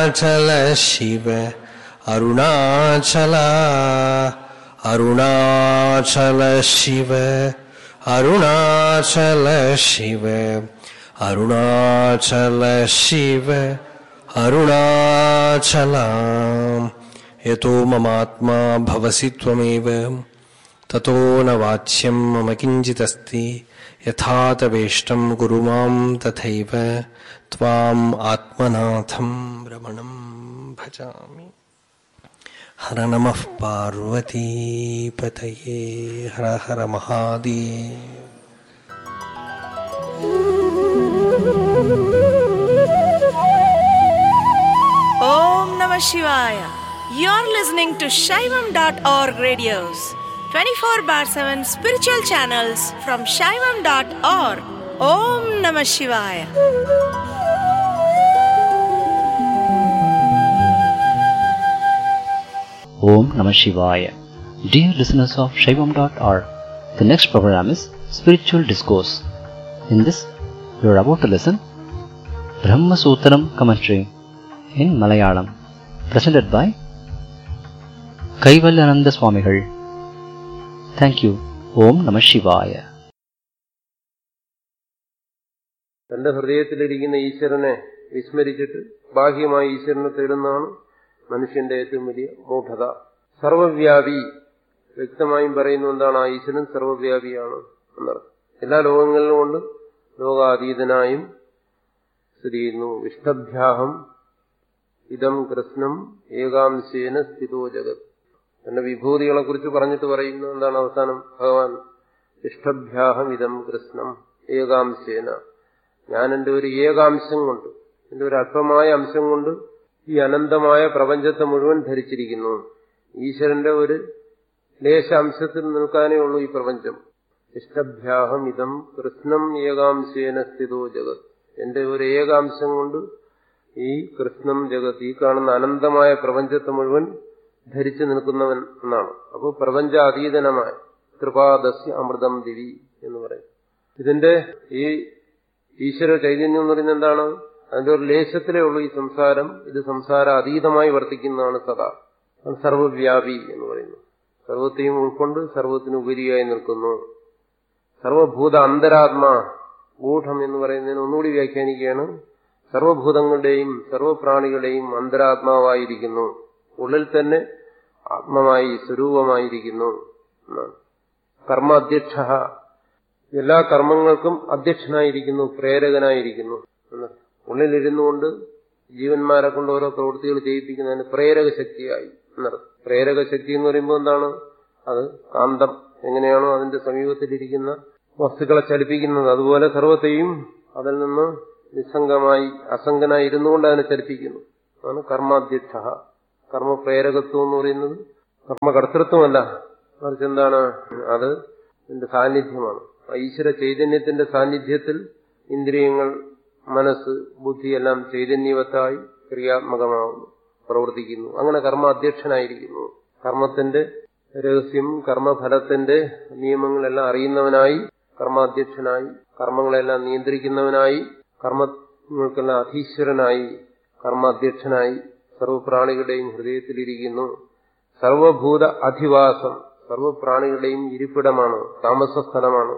അരുണാചല ശിവ അരുണാചല അരുണാചല ശിവ അരുണാചല ശിവ അരുണാചല ശിവ അരുണാചല യതോ മമാത്മാ ഭവസി ത്വമേവ തतो न वाच्यं मम किञ्चिदस्ति यथा तवेष्टं कुरु मां तथैव त्वाम् आत्मनाथं रमणं भजामि हर नमः पार्वतीपतये हर हर Mahadev Om Namah Shivaya. You're listening to Shaivam.org radios, 24 bar 7 spiritual channels from Shaivam.org. Om Namah Shivaya. Om Namah Shivaya. Dear listeners of Shaivam.org, the next program is Spiritual Discourse. In this, you are about to listen Brahma Sutram commentary in Malayalam, presented by Kaivalyananda Swamigal. Thank you. Om Namah Shivaya. തന്റെ ഹൃദയത്തിലിരിക്കുന്ന ഈശ്വരനെ വിസ്മരിച്ചിട്ട് ബാഹ്യമായ ഈശ്വരനെ തേടുന്നതാണ് മനുഷ്യന്റെ ഏറ്റവും വലിയ മൂഢത സർവവ്യാപി വ്യക്തമായും പറയുന്ന എന്താണ് ആ ഈശ്വരൻ സർവവ്യാപിയാണ് എന്നർത്ഥം എല്ലാ ലോകങ്ങളിലും കൊണ്ട് ലോകാതീതനായും സ്ഥിതി ചെയ്യുന്നു വിഷ്ടഭ്യാഹം ഇതം കൃഷ്ണം ഏകാംശേന സ്ഥിതോ ജഗത് തന്റെ വിഭൂതികളെ കുറിച്ച് പറഞ്ഞിട്ട് പറയുന്നു എന്താണ് അവസാനം ഭഗവാൻ ഇഷ്ടഭ്യാഹം ഇതം കൃഷ്ണം ഏകാംശേന ഞാൻ എന്റെ ഒരു ഏകാംശം കൊണ്ട് എന്റെ ഒരു അല്പമായ അംശം കൊണ്ട് ഈ അനന്തമായ പ്രപഞ്ചത്തെ മുഴുവൻ ധരിച്ചിരിക്കുന്നു ഈശ്വരന്റെ ഒരു ലേശാംശത്തിൽ നിൽക്കാനേ ഉള്ളൂ ഈ പ്രപഞ്ചം ഇഷ്ടഭ്യാഹം ഇതം കൃഷ്ണം ഏകാംശേന സ്ഥിതോ ജഗത് എന്റെ ഒരു ഏകാംശം കൊണ്ട് ഈ കൃഷ്ണം ജഗത് ഈ കാണുന്ന അനന്തമായ പ്രപഞ്ചത്തെ മുഴുവൻ ധരിച്ചു നിൽക്കുന്നവൻ എന്നാണ് അപ്പോൾ പ്രപഞ്ചാതീതനമായ കൃപാദസ്യ അമൃതം ദിവി എന്ന് പറയും ഇതിന്റെ ഈ ഈശ്വര ചൈതന്യം എന്ന് പറയുന്നത് എന്താണ് അതിന്റെ ഒരു ലേശത്തിലേ ഉള്ളൂ ഈ സംസാരം ഇത് സംസാര അതീതമായി വർത്തിക്കുന്നതാണ് സദാ അത് സർവവ്യാപി എന്ന് പറയുന്നു സർവത്തെയും ഉൾക്കൊണ്ട് സർവത്തിന് ഉപരിയായി നിൽക്കുന്നു സർവഭൂത അന്തരാത്മാ ഗൂഢം എന്ന് പറയുന്നതിന് ഒന്നുകൂടി വ്യാഖ്യാനിക്കുകയാണ് സർവഭൂതങ്ങളുടെയും സർവപ്രാണികളുടെയും അന്തരാത്മാവായിരിക്കുന്നു ഉള്ളിൽ തന്നെ ആത്മമായി സ്വരൂപമായിരിക്കുന്നു എന്നാണ് കർമാധ്യക്ഷ എല്ലാ കർമ്മങ്ങൾക്കും അധ്യക്ഷനായിരിക്കുന്നു പ്രേരകനായിരിക്കുന്നു എന്നർത്ഥം ഉള്ളിലിരുന്നു കൊണ്ട് ജീവന്മാരെ കൊണ്ട് ഓരോ പ്രവൃത്തികൾ ചെയ്യിപ്പിക്കുന്നതിന് പ്രേരക ശക്തിയായി എന്നർത്ഥം പ്രേരക ശക്തി എന്ന് പറയുമ്പോൾ എന്താണ് അത് കാന്തം എങ്ങനെയാണോ അതിന്റെ സമീപത്തിലിരിക്കുന്ന വസ്തുക്കളെ ചലിപ്പിക്കുന്നത് അതുപോലെ സർവത്തെയും അതിൽ നിന്ന് നിസ്സംഗമായി അസംഗനായി ഇരുന്നുകൊണ്ട് അതിനെ ചലിപ്പിക്കുന്നു അതാണ് കർമാധ്യക്ഷ കർമ്മപ്രേരകത്വം എന്ന് പറയുന്നത് കർമ്മകർത്തൃത്വമല്ല മറിച്ച് എന്താണ് അത് ഇതിന്റെ സാന്നിധ്യമാണ് ആ ഈശ്വര ചൈതന്യത്തിന്റെ സാന്നിധ്യത്തിൽ ഇന്ദ്രിയങ്ങൾ മനസ്സ് ബുദ്ധിയെല്ലാം ചൈതന്യവത്തായി ക്രിയാത്മകമാവുന്നു പ്രവർത്തിക്കുന്നു അങ്ങനെ കർമാധ്യക്ഷനായിരിക്കുന്നു കർമ്മത്തിന്റെ രഹസ്യം കർമ്മഫലത്തിന്റെ നിയമങ്ങളെല്ലാം അറിയുന്നവനായി കർമാധ്യക്ഷനായി കർമ്മങ്ങളെല്ലാം നിയന്ത്രിക്കുന്നവനായി കർമ്മങ്ങൾക്കെല്ലാം അധീശ്വരനായി കർമാധ്യക്ഷനായി സർവപ്രാണികളുടെയും ഹൃദയത്തിലിരിക്കുന്നു സർവഭൂത അധിവാസം സർവപ്രാണികളുടെയും ഇരിപ്പിടമാണ് താമസ സ്ഥലമാണ്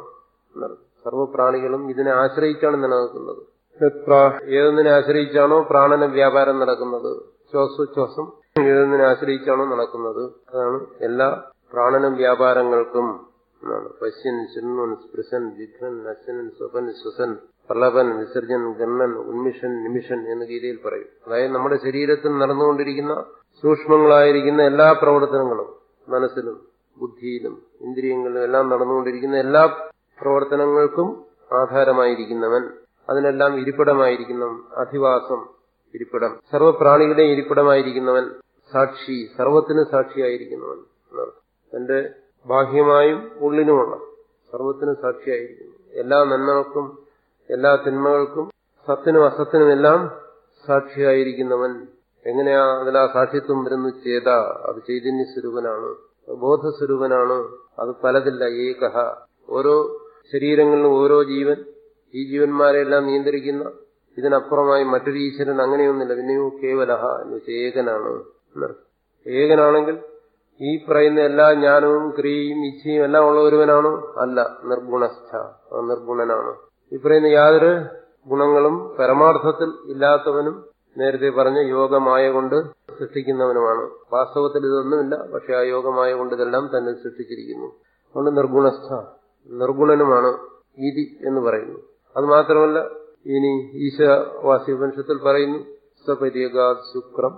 സർവപ്രാണികളും ഇതിനെ ആശ്രയിച്ചാണ് നിലനിൽക്കുന്നത് ഏതൊന്നിനെ ആശ്രയിച്ചാണോ പ്രാണന വ്യാപാരം നടക്കുന്നത് ശ്വാസോച്ഛ്വാസം ഏതൊന്നിനെ ആശ്രയിച്ചാണോ നടക്കുന്നത് അതാണ് എല്ലാ പ്രാണന വ്യാപാരങ്ങൾക്കും എന്നാണ് പശ്യൻ ശൃണ്വൻ സ്പൃശൻ ജിഘ്നൻ നശനൻ സ്വപൻ ശ്വസൻ പ്രളപൻ വിസർജൻ ഗണ്ണൻ ഉന്മിഷൻ നിമിഷൻ എന്ന് ഗീതയിൽ പറയും അതായത് നമ്മുടെ ശരീരത്തിൽ നടന്നുകൊണ്ടിരിക്കുന്ന സൂക്ഷ്മങ്ങളായിരിക്കുന്ന എല്ലാ പ്രവർത്തനങ്ങളും മനസ്സിലും ബുദ്ധിയിലും ഇന്ദ്രിയങ്ങളിലും എല്ലാം നടന്നുകൊണ്ടിരിക്കുന്ന എല്ലാ പ്രവർത്തനങ്ങൾക്കും ആധാരമായിരിക്കുന്നവൻ അതിനെല്ലാം ഇരിപ്പിടമായിരിക്കുന്നവൻ അധിവാസം ഇരിപ്പിടം സർവപ്രാണികളുടെ ഇരിപ്പിടമായിരിക്കുന്നവൻ സാക്ഷി സർവത്തിന് സാക്ഷിയായിരിക്കുന്നവൻ തന്റെ ബാഹ്യമായും ഉള്ളിനുമുള്ള സർവത്തിന് സാക്ഷിയായിരിക്കുന്നു എല്ലാ നന്മകൾക്കും എല്ലാ തിന്മകൾക്കും സത്തിനും അസത്തിനും എല്ലാം സാക്ഷിയായിരിക്കുന്നവൻ എങ്ങനെയാ അതിൽ ആ സാക്ഷിത്വം വരുന്നു ചേത അത് ചൈതന്യ സ്വരൂപനാണ് ബോധസ്വരൂപനാണ് അത് പലതില്ല ഏകഹ ഓരോ ശരീരങ്ങളിലും ഓരോ ജീവൻ ഈ ജീവന്മാരെല്ലാം നിയന്ത്രിക്കുന്ന ഇതിനപ്പുറമായി മറ്റൊരു ഈശ്വരൻ അങ്ങനെയൊന്നുമില്ല പിന്നെയോ കേവലഹ എന്ന് വെച്ചാൽ ഏകനാണ് എന്നർത്ഥം. ഏകനാണെങ്കിൽ ഈ പറയുന്ന എല്ലാ ജ്ഞാനവും ക്രിയയും ഇച്ഛയും എല്ലാം ഉള്ള ഒരുവനാണോ അല്ല നിർഗുണസ്ഥ അവൻ നിർഗുണനാണ് ഈ പറയുന്ന യാതൊരു ഗുണങ്ങളും പരമാർത്ഥത്തിൽ ഇല്ലാത്തവനും നേരത്തെ പറഞ്ഞ യോഗമായ കൊണ്ട് സൃഷ്ടിക്കുന്നവനുമാണ് വാസ്തവത്തിൽ ഇതൊന്നുമില്ല പക്ഷെ ആ യോഗമായ കൊണ്ട് ഇതെല്ലാം തന്നെ സൃഷ്ടിച്ചിരിക്കുന്നു അതുകൊണ്ട് നിർഗുണസ്ഥ നിർഗുണനുമാണ് ഇതി എന്ന് പറയുന്നു അത് മാത്രമല്ല ഇനി ഈശവാസി ഉപനിഷത്തിൽ പറയുന്നു സപര്യഗാത് ശുക്രം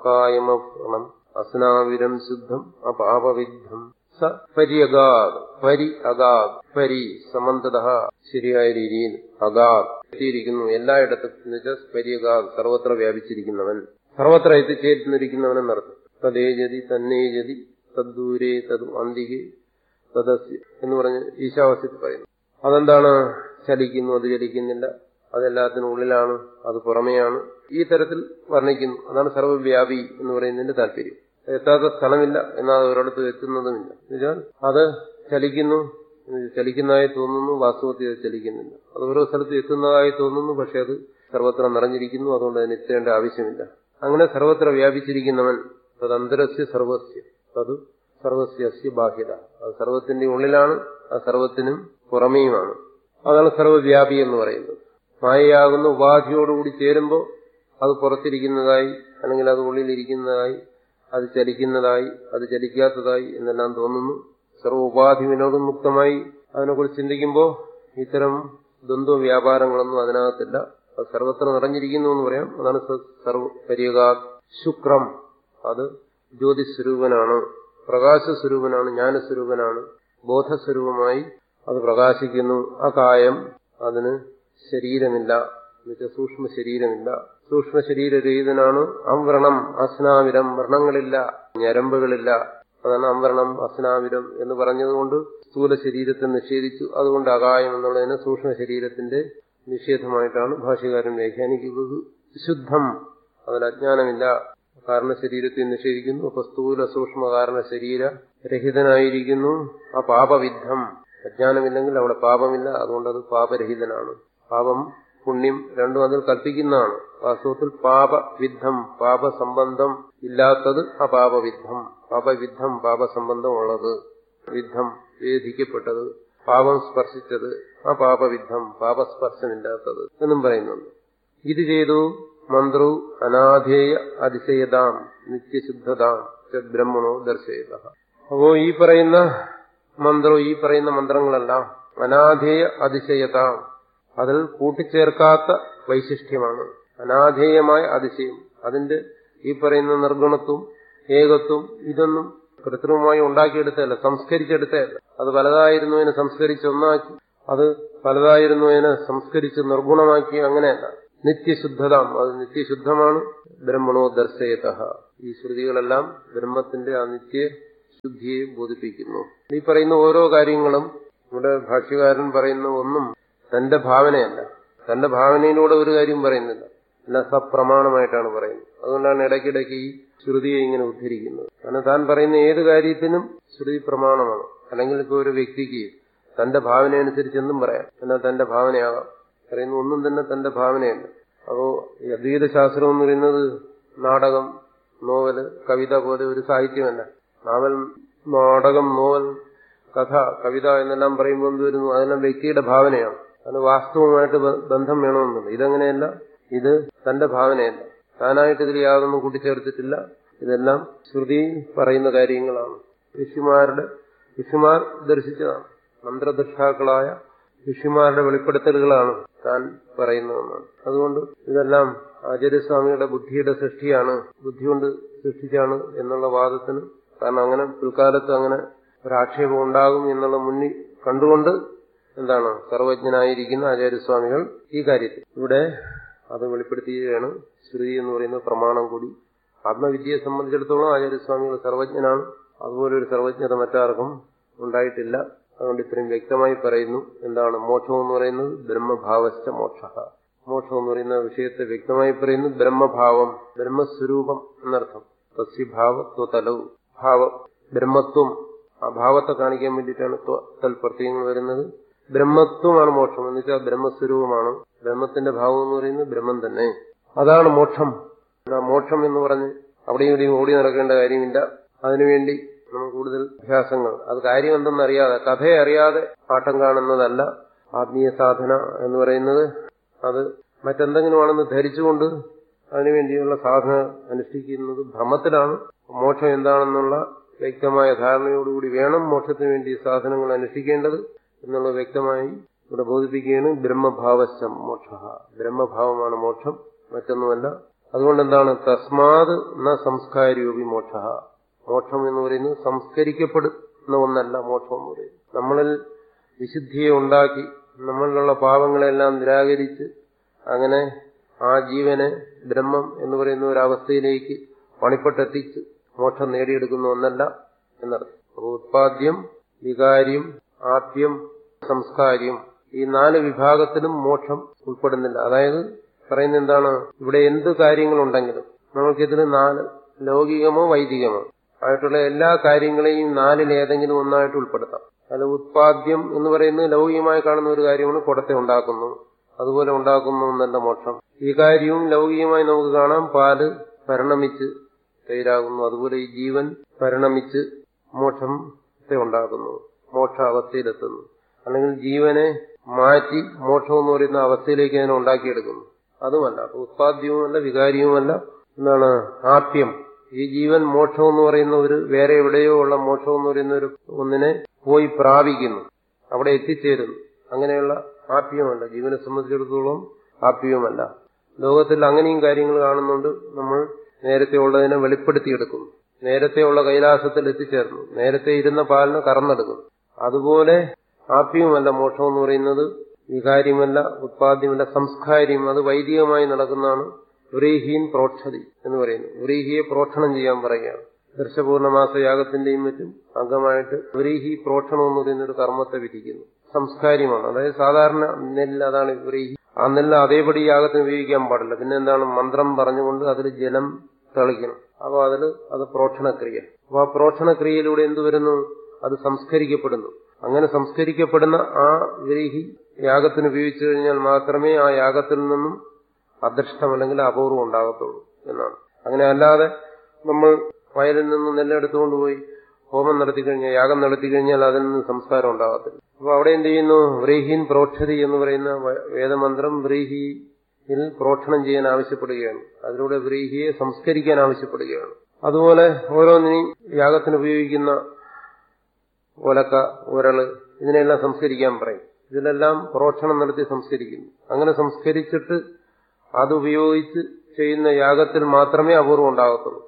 അകായമണം അസ്നാവിരം ശുദ്ധം അപാപവിദ്ധം സ പര്യഗാത് പരി അഗാത് പരി സമന്തത ശരിയായ രീതിയിൽ അഗാത് എത്തിയിരിക്കുന്നു എല്ലായിടത്തും എന്നുവെച്ചാൽ പര്യഗാത് സർവത്ര വ്യാപിച്ചിരിക്കുന്നവൻ സർവത്ര എത്തിച്ചേരുന്നിരിക്കുന്നവൻ എന്നർത്ഥം തദ്ദേജതി തന്നേജതി തദ്ദൂരേ തത് അന്തികെ തദസ്യ എന്ന് പറഞ്ഞ് ഈശാവാസ്യത്തിൽ പറയുന്നു അതെന്താണ് ചലിക്കുന്നു അത് ചലിക്കുന്നില്ല അതെല്ലാത്തിനും ഉള്ളിലാണ് അത് പുറമെയാണ് ഈ തരത്തിൽ വർണ്ണിക്കുന്നു അതാണ് സർവ്വവ്യാപി എന്ന് പറയുന്നതിന്റെ താല്പര്യം എത്താത്ത സ്ഥലമില്ല എന്നാൽ ഒരിടത്ത് എത്തുന്നതുമില്ല എന്നുവെച്ചാൽ അത് ചലിക്കുന്നു ചലിക്കുന്നതായി തോന്നുന്നു വാസ്തവത്തിൽ അത് ചലിക്കുന്നില്ല അത് ഓരോ സ്ഥലത്ത് എത്തുന്നതായി തോന്നുന്നു പക്ഷെ അത് സർവത്ര നിറഞ്ഞിരിക്കുന്നു അതുകൊണ്ട് അതിന് എത്തേണ്ട ആവശ്യമില്ല അങ്ങനെ സർവത്ര വ്യാപിച്ചിരിക്കുന്നവൻ തദന്തരസ്യ സർവസ്യ തത് സർവസ്യ ബാഹ്യത അത് സർവത്തിന്റെ ഉള്ളിലാണ് അത് സർവത്തിനും പുറമേയുമാണ് അതാണ് സർവവ്യാപി എന്ന് പറയുന്നത് മായയാകുന്ന ഉപാധിയോടുകൂടി ചേരുമ്പോൾ അത് പുറത്തിരിക്കുന്നതായി അല്ലെങ്കിൽ അത് ഉള്ളിലിരിക്കുന്നതായി അത് ചലിക്കുന്നതായി അത് ചലിക്കാത്തതായി എന്നെല്ലാം തോന്നുന്നു സർവ ഉപാധി വിനോദമുക്തമായി അതിനെക്കുറിച്ച് ചിന്തിക്കുമ്പോൾ ഇത്തരം ദ്വന്ദ്വ വ്യാപാരങ്ങളൊന്നും അതിനകത്തില്ല അത് സർവത്ര നിറഞ്ഞിരിക്കുന്നു എന്ന് പറയാം അതാണ് സർവ പരിയകാ ശുക്രം അത് ജ്യോതിസ്വരൂപനാണ് പ്രകാശസ്വരൂപനാണ് ജ്ഞാനസ്വരൂപനാണ് ബോധസ്വരൂപമായി അത് പ്രകാശിക്കുന്നു ആ കായം അതിന് ശരീരമില്ല എന്നുവെച്ചാൽ സൂക്ഷ്മ ശരീരമില്ല സൂക്ഷ്മ ശരീരരഹിതനാണ് അംവ്രണം അസ്നാവിരം വ്രണങ്ങളില്ല ഞരമ്പുകളില്ല അതാണ് അംവരണം അസ്നാവിരം എന്ന് പറഞ്ഞതുകൊണ്ട് സ്ഥൂല ശരീരത്തെ നിഷേധിച്ചു അതുകൊണ്ട് അകായം എന്നുള്ളതിന് സൂക്ഷ്മ ശരീരത്തിന്റെ നിഷേധമായിട്ടാണ് ഭാഷ്യകാരൻ വ്യാഖ്യാനിക്കുന്നത് ശുദ്ധം അതിൽ അജ്ഞാനമില്ല കാരണ ശരീരത്തെ നിഷേധിക്കുന്നു അപ്പൊ സ്ഥൂല സൂക്ഷ്മ കാരണ ശരീര രഹിതനായിരിക്കുന്നു ആ പാപവിദ്ധം അജ്ഞാനമില്ലെങ്കിൽ അവിടെ പാപമില്ല അതുകൊണ്ട് അത് പാപരഹിതനാണ് പാപം പുണ്യം രണ്ടും അതിൽ കൽപ്പിക്കുന്നതാണ് വാസ്തവത്തിൽ പാപവിദ്ധം പാപസംബന്ധം ഇല്ലാത്തത് അപാപവിദ്ധം പാപവിദ്ധം പാപസംബന്ധം ഉള്ളത് വിദ്ധം വേദിക്കപ്പെട്ടത് പാപം സ്പർശിച്ചത് ആ പാപവിദ്ധം പാപസ്പർശമില്ലാത്തത് എന്നും പറയുന്നുണ്ട് ഇത് ചെയ്തു മന്ത്രു അനാധേയ അതിശയതാം നിത്യശുദ്ധതാം ച ബ്രഹ്മണോ ദർശയത അപ്പോ ഈ പറയുന്ന മന്ത്രോ ഈ പറയുന്ന മന്ത്രങ്ങളെല്ലാം അനാധേയ അതിശയതാം അതിൽ കൂട്ടിച്ചേർക്കാത്ത വൈശിഷ്ട്യമാണ് അനാധേയമായ അതിശയം അതിന്റെ ഈ പറയുന്ന നിർഗുണത്വം ഏകത്വം ഇതൊന്നും കൃത്രിമമായി ഉണ്ടാക്കിയെടുത്തതല്ല സംസ്കരിച്ചെടുത്തതല്ല അത് പലതായിരുന്നതിനെ സംസ്കരിച്ച് ഒന്നാക്കി അത് പലതായിരുന്നതിനെ സംസ്കരിച്ച് നിർഗുണമാക്കി അങ്ങനെയല്ല നിത്യശുദ്ധതാം അത് നിത്യശുദ്ധമാണ് ബ്രഹ്മണോ ദർശയത ഈ ശ്രുതികളെല്ലാം ബ്രഹ്മത്തിന്റെ ആ നിത്യ ശുദ്ധിയെ ബോധിപ്പിക്കുന്നു ഈ പറയുന്ന ഓരോ കാര്യങ്ങളും ഇവിടെ ഭാഷ്യകാരൻ പറയുന്ന ഒന്നും തന്റെ ഭാവനയല്ല തന്റെ ഭാവനയിലൂടെ ഒരു കാര്യം പറയുന്നില്ല എല്ലാം സപ്രമാണമായിട്ടാണ് പറയുന്നത് അതുകൊണ്ടാണ് ഇടയ്ക്കിടയ്ക്ക് ഈ ശ്രുതിയെ ഇങ്ങനെ ഉദ്ധരിക്കുന്നത് കാരണം താൻ പറയുന്ന ഏത് കാര്യത്തിനും ശ്രുതി പ്രമാണമാണ് അല്ലെങ്കിൽ ഇപ്പോൾ ഒരു വ്യക്തിക്ക് തന്റെ ഭാവന അനുസരിച്ച് എന്തും പറയാം എന്നാൽ തന്റെ ഭാവനയാകാം പറയുന്ന ഒന്നും തന്നെ തന്റെ ഭാവനയല്ല അപ്പോ ഈ അദ്വൈത ശാസ്ത്രം എന്ന് പറയുന്നത് നാടകം നോവല് കവിത പോലെ ഒരു സാഹിത്യമല്ല നാവൽ നാടകം നോവൽ കഥ കവിത എന്നെല്ലാം പറയുമ്പോൾ എന്ത് വരുന്നു അതെല്ലാം വ്യക്തിയുടെ ഭാവനയാണ് അതിന് വാസ്തവമായിട്ട് ബന്ധം വേണമെന്നില്ല ഇതങ്ങനെയല്ല ഇത് തന്റെ ഭാവനയല്ല താനായിട്ട് ഇതിൽ യാതൊന്നും കൂട്ടിച്ചേർത്തിട്ടില്ല ഇതെല്ലാം ശ്രുതി പറയുന്ന കാര്യങ്ങളാണ് ഋഷിമാരുടെ ഋഷിമാർ ദർശിച്ചതാണ് മന്ത്രദൃഷ്ടാക്കളായ ഋഷിമാരുടെ വെളിപ്പെടുത്തലുകളാണ് താൻ പറയുന്നതെന്നാണ് അതുകൊണ്ട് ഇതെല്ലാം ആചാര്യസ്വാമിയുടെ ബുദ്ധിയുടെ സൃഷ്ടിയാണ് ബുദ്ധി കൊണ്ട് സൃഷ്ടിച്ചാണ് എന്നുള്ള വാദത്തിന് കാരണം അങ്ങനെ പിൽക്കാലത്ത് അങ്ങനെ ഒരാക്ഷേപം ഉണ്ടാകും എന്നുള്ള മുന്നിൽ കണ്ടുകൊണ്ട് എന്താണ് സർവജ്ഞനായിരിക്കുന്ന ആചാര്യസ്വാമികൾ ഈ കാര്യത്തിൽ ഇവിടെ അത് വെളിപ്പെടുത്തുകയാണ് ശ്രുതി എന്ന് പറയുന്ന പ്രമാണം കൂടി ആത്മവിദ്യയെ സംബന്ധിച്ചിടത്തോളം ആചാര്യസ്വാമികൾ സർവജ്ഞനാണ് അതുപോലെ ഒരു സർവജ്ഞത മറ്റാർക്കും ഉണ്ടായിട്ടില്ല അതുകൊണ്ട് ഇത്രയും വ്യക്തമായി പറയുന്നു എന്താണ് മോക്ഷം എന്ന് പറയുന്നത് ബ്രഹ്മഭാവശ്ച മോക്ഷ മോക്ഷം എന്ന് പറയുന്ന വിഷയത്തെ വ്യക്തമായി പറയുന്നു ബ്രഹ്മഭാവം ബ്രഹ്മസ്വരൂപം എന്നർത്ഥം തസ്യഭാവത്വതലവ് ഭാവം ബ്രഹ്മത്വം ആ ഭാവത്തെ കാണിക്കാൻ വേണ്ടിയിട്ടാണ് തൽപ്രത്യയങ്ങൾ വരുന്നത് ബ്രഹ്മത്വമാണ് മോക്ഷം എന്ന് വെച്ചാൽ ബ്രഹ്മസ്വരൂപമാണ് ബ്രഹ്മത്തിന്റെ ഭാവം എന്ന് പറയുന്നത് ബ്രഹ്മം തന്നെ അതാണ് മോക്ഷം ആ മോക്ഷം എന്ന് പറഞ്ഞ് അവിടെയും ഇവിടെയും ഓടി നടക്കേണ്ട കാര്യമില്ല അതിനുവേണ്ടി നമ്മൾ കൂടുതൽ അഭ്യാസങ്ങൾ അത് കാര്യം എന്തെന്നറിയാതെ കഥയെ അറിയാതെ ആട്ടം കാണുന്നതല്ല ആത്മീയ സാധന എന്ന് പറയുന്നത് അത് മറ്റെന്തെങ്കിലുമാണെന്ന് ധരിച്ചുകൊണ്ട് അതിനുവേണ്ടിയുള്ള സാധന അനുഷ്ഠിക്കുന്നത് ഭ്രമത്തിലാണ് മോക്ഷം എന്താണെന്നുള്ള വ്യക്തമായ ധാരണയോടുകൂടി വേണം മോക്ഷത്തിന് വേണ്ടി സാധനങ്ങൾ അനുഷ്ഠിക്കേണ്ടത് എന്നുള്ളത് വ്യക്തമായി ഇവിടെ ബോധിപ്പിക്കുകയാണ് ബ്രഹ്മഭാവശ്യം മോക്ഷ ബ്രഹ്മഭാവമാണ് മോക്ഷം മറ്റൊന്നുമല്ല അതുകൊണ്ട് എന്താണ് തസ്മാത് ന സംസ്കാരൂപി മോക്ഷ മോക്ഷം എന്ന് പറയുന്നത് സംസ്കരിക്കപ്പെടുന്ന ഒന്നല്ല മോക്ഷം എന്ന് പറയുന്നത് നമ്മളിൽ വിശുദ്ധിയെ ഉണ്ടാക്കി നമ്മളിലുള്ള പാവങ്ങളെല്ലാം നിരാകരിച്ച് അങ്ങനെ ആ ജീവനെ ബ്രഹ്മം എന്ന് പറയുന്ന ഒരു അവസ്ഥയിലേക്ക് പണിപ്പെട്ടെത്തിച്ച് മോക്ഷം നേടിയെടുക്കുന്ന ഒന്നല്ല എന്നർത്ഥം അപ്പോൾ ഉത്പാദ്യം വികാര്യം ആദ്യം സംസ്കാര്യം ഈ നാല് വിഭാഗത്തിലും മോക്ഷം ഉൾപ്പെടുന്നില്ല അതായത് പറയുന്നത് എന്താണ് ഇവിടെ എന്ത് കാര്യങ്ങളുണ്ടെങ്കിലും നമുക്കിതിൽ നാല് ലൗകികമോ വൈദികമോ ആയിട്ടുള്ള എല്ലാ കാര്യങ്ങളെയും നാലിൽ ഏതെങ്കിലും ഒന്നായിട്ട് ഉൾപ്പെടുത്താം അതിൽ ഉത്പാദ്യം എന്ന് പറയുന്നത് ലൗകികമായി കാണുന്ന ഒരു കാര്യമാണ് കുടത്തെ ഉണ്ടാക്കുന്നു അതുപോലെ ഉണ്ടാക്കുന്ന ഒന്നല്ല മോക്ഷം ഈ കാര്യവും ലൗകികമായി നമുക്ക് കാണാം പാല് പരിണമിച്ച് തൈരാകുന്നു അതുപോലെ ഈ ജീവൻ പരിണമിച്ച് മോക്ഷത്തെ ഉണ്ടാക്കുന്നു മോക്ഷ അവസ്ഥയിലെത്തുന്നു അല്ലെങ്കിൽ ജീവനെ മാറ്റി മോക്ഷം എന്ന് പറയുന്ന അവസ്ഥയിലേക്ക് അതിനെ ഉണ്ടാക്കിയെടുക്കുന്നു അതുമല്ല ഉത്പാദ്യവുമല്ല വികാരിയുമല്ല എന്താണ് ആപ്യം ഈ ജീവൻ മോക്ഷം എന്ന് പറയുന്ന ഒരു വേറെ എവിടെയോ ഉള്ള മോക്ഷം എന്ന് പറയുന്ന ഒരു ഒന്നിനെ പോയി പ്രാപിക്കുന്നു അവിടെ എത്തിച്ചേരുന്നു അങ്ങനെയുള്ള ആപ്യമല്ല ജീവനെ സംബന്ധിച്ചിടത്തോളം ആപ്യവുമല്ല ലോകത്തിൽ അങ്ങനെയും കാര്യങ്ങൾ കാണുന്നുണ്ട് നമ്മൾ നേരത്തെ ഉള്ളതിനെ വെളിപ്പെടുത്തിയെടുക്കുന്നു നേരത്തെയുള്ള കൈലാസത്തിൽ എത്തിച്ചേർന്നു നേരത്തെ ഇരുന്ന പാലിന് കറന്നെടുക്കുന്നു അതുപോലെ ആപ്യവുമല്ല മോക്ഷം എന്ന് പറയുന്നത് വികാര്യമല്ല ഉത്പാദ്യമല്ല സംസ്കാര്യം അത് വൈദികമായി നടക്കുന്നതാണ് ഉരീഹീൻ പ്രോക്ഷതി എന്ന് പറയുന്നു ഉരീഹിയെ പ്രോക്ഷണം ചെയ്യാൻ പറയുകയാണ് ദർശപൂർണമാസ യാഗത്തിന്റെയും മറ്റും അംഗമായിട്ട് ഉരീഹി പ്രോക്ഷണം എന്ന് പറയുന്ന ഒരു കർമ്മത്തെ വിധിക്കുന്നു സംസ്കാര്യമാണ് അതായത് സാധാരണ നെല്ല് അതാണ് ഉരീഹി ആ നെല്ല് അതേപടി യാഗത്തിന് ഉപയോഗിക്കാൻ പാടില്ല പിന്നെ എന്താണ് മന്ത്രം പറഞ്ഞുകൊണ്ട് അതിൽ ജലം തളിക്കണം അപ്പൊ അതിൽ അത് പ്രോക്ഷണക്രിയ അപ്പൊ ആ പ്രോക്ഷണക്രിയയിലൂടെ എന്ത് വരുന്നു അത് സംസ്കരിക്കപ്പെടുന്നു അങ്ങനെ സംസ്കരിക്കപ്പെടുന്ന ആ വ്രീഹി യാഗത്തിന് ഉപയോഗിച്ചു കഴിഞ്ഞാൽ മാത്രമേ ആ യാഗത്തിൽ നിന്നും അദൃഷ്ടം അല്ലെങ്കിൽ അപൂർവം ഉണ്ടാകത്തുള്ളൂ എന്നാണ് അങ്ങനെ അല്ലാതെ നമ്മൾ വയലിൽ നിന്ന് നെല്ലെടുത്തുകൊണ്ട് പോയി ഹോമം നടത്തി കഴിഞ്ഞാൽ യാഗം നടത്തി കഴിഞ്ഞാൽ അതിൽ നിന്ന് സംസ്കാരം ഉണ്ടാകത്തില്ല അപ്പൊ അവിടെ എന്ത് ചെയ്യുന്നു വ്രീഹീൻ പ്രോക്ഷതി എന്ന് പറയുന്ന വേദമന്ത്രം വ്രീഹിയിൽ പ്രോക്ഷണം ചെയ്യാൻ ആവശ്യപ്പെടുകയാണ് അതിലൂടെ വ്രീഹിയെ സംസ്കരിക്കാൻ ആവശ്യപ്പെടുകയാണ് അതുപോലെ ഓരോന്നിനെയും യാഗത്തിന് ഉപയോഗിക്കുന്ന ഒലക്ക ഉരള് ഇതിനെല്ലാം സംസ്കരിക്കാൻ പറയും ഇതിലെല്ലാം പ്രോക്ഷണം നടത്തി സംസ്കരിക്കുന്നു അങ്ങനെ സംസ്കരിച്ചിട്ട് അതുപയോഗിച്ച് ചെയ്യുന്ന യാഗത്തിൽ മാത്രമേ അപൂർവം ഉണ്ടാകത്തുള്ളൂ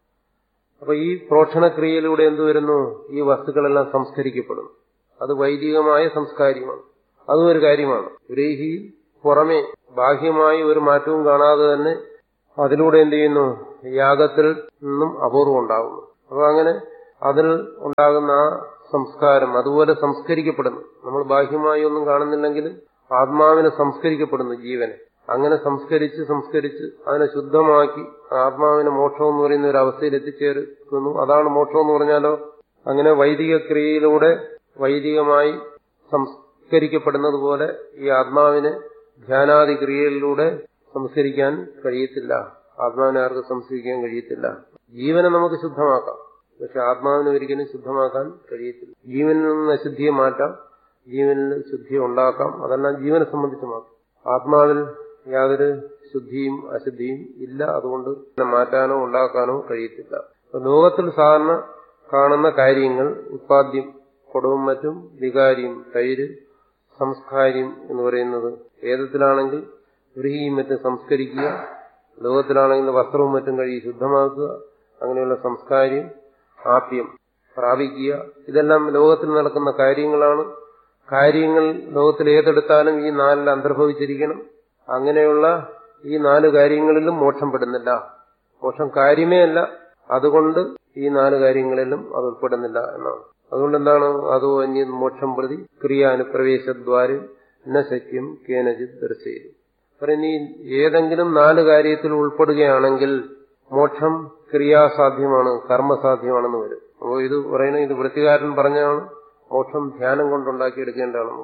അപ്പൊ ഈ പ്രോക്ഷണക്രിയയിലൂടെ എന്ത് വരുന്നു ഈ വസ്തുക്കളെല്ലാം സംസ്കരിക്കപ്പെടുന്നു അത് വൈദികമായ സംസ്കാര്യമാണ് അതും ഒരു കാര്യമാണ് ഗ്രേഹിയിൽ പുറമെ ബാഹ്യമായി ഒരു മാറ്റവും കാണാതെ തന്നെ അതിലൂടെ എന്ത് ചെയ്യുന്നു യാഗത്തിൽ നിന്നും അപൂർവം ഉണ്ടാകുന്നു അപ്പൊ അങ്ങനെ അതിൽ ഉണ്ടാകുന്ന ആ സംസ്കാരം അതുപോലെ സംസ്കരിക്കപ്പെടുന്നു നമ്മൾ ബാഹ്യമായി ഒന്നും കാണുന്നില്ലെങ്കിൽ ആത്മാവിനെ സംസ്കരിക്കപ്പെടുന്നു ജീവനെ അങ്ങനെ സംസ്കരിച്ച് സംസ്കരിച്ച് അതിനെ ശുദ്ധമാക്കി ആത്മാവിനെ മോക്ഷം എന്ന് പറയുന്ന ഒരു അവസ്ഥയിൽ എത്തിച്ചേർക്കുന്നു അതാണ് മോക്ഷം എന്ന് പറഞ്ഞാലോ അങ്ങനെ വൈദിക ക്രിയയിലൂടെ വൈദികമായി സംസ്കരിക്കപ്പെടുന്നത് പോലെ ഈ ആത്മാവിനെ ധ്യാനാദി ക്രിയയിലൂടെ സംസ്കരിക്കാൻ കഴിയത്തില്ല ആത്മാവിനെ ആർക്ക് സംസ്കരിക്കാൻ കഴിയത്തില്ല ജീവനെ നമുക്ക് ശുദ്ധമാക്കാം പക്ഷെ ആത്മാവിനെ ഒരിക്കലും ശുദ്ധമാക്കാൻ കഴിയത്തില്ല ജീവനിൽ നിന്ന് അശുദ്ധിയെ മാറ്റാം ജീവനിൽ ശുദ്ധിയെ ഉണ്ടാക്കാം അതെല്ലാം ജീവനെ സംബന്ധിച്ച് മാത്രം ആത്മാവിൽ യാതൊരു ശുദ്ധിയും അശുദ്ധിയും ഇല്ല അതുകൊണ്ട് മാറ്റാനോ ഉണ്ടാക്കാനോ കഴിയത്തില്ല ലോകത്തിൽ സാധാരണ കാണുന്ന കാര്യങ്ങൾ ഉത്പാദ്യം കൊടുവും മറ്റും വികാരിയും തൈര് സംസ്കാര്യം എന്ന് പറയുന്നത് വേദത്തിലാണെങ്കിൽ ഗൃഹിയും മറ്റും സംസ്കരിക്കുക ലോകത്തിലാണെങ്കിൽ വസ്ത്രവും മറ്റും കഴുകി ശുദ്ധമാക്കുക അങ്ങനെയുള്ള സംസ്കാര്യം ആപ്യം പ്രാപിക്കുക ഇതെല്ലാം ലോകത്തിൽ നടക്കുന്ന കാര്യങ്ങളാണ് കാര്യങ്ങൾ ലോകത്തിൽ ഏതെടുത്താലും ഈ നാലിൽ അന്തർഭവിച്ചിരിക്കണം അങ്ങനെയുള്ള ഈ നാല് കാര്യങ്ങളിലും മോക്ഷം പെടുന്നില്ല മോക്ഷം കാര്യമേ അല്ല അതുകൊണ്ട് ഈ നാല് കാര്യങ്ങളിലും അത് ഉൾപ്പെടുന്നില്ല എന്നാണ് അതുകൊണ്ട് എന്താണ് അതോ അന്യ മോക്ഷം പ്രതി ക്രിയാനുപ്രവേശദ്വാരം ന സഖ്യം കേനജിത് ദർശയിലും പറയുന്ന ഈ ഏതെങ്കിലും നാല് കാര്യത്തിൽ ഉൾപ്പെടുകയാണെങ്കിൽ മോക്ഷം ക്രിയാസാധ്യമാണ് കർമ്മസാധ്യമാണെന്ന് വരും അപ്പോൾ ഇത് പറയുന്നത് ഇത് വൃത്തികാരൻ പറഞ്ഞാണ് മോക്ഷം ധ്യാനം കൊണ്ടുണ്ടാക്കിയെടുക്കേണ്ടതാണെന്ന് പറഞ്ഞു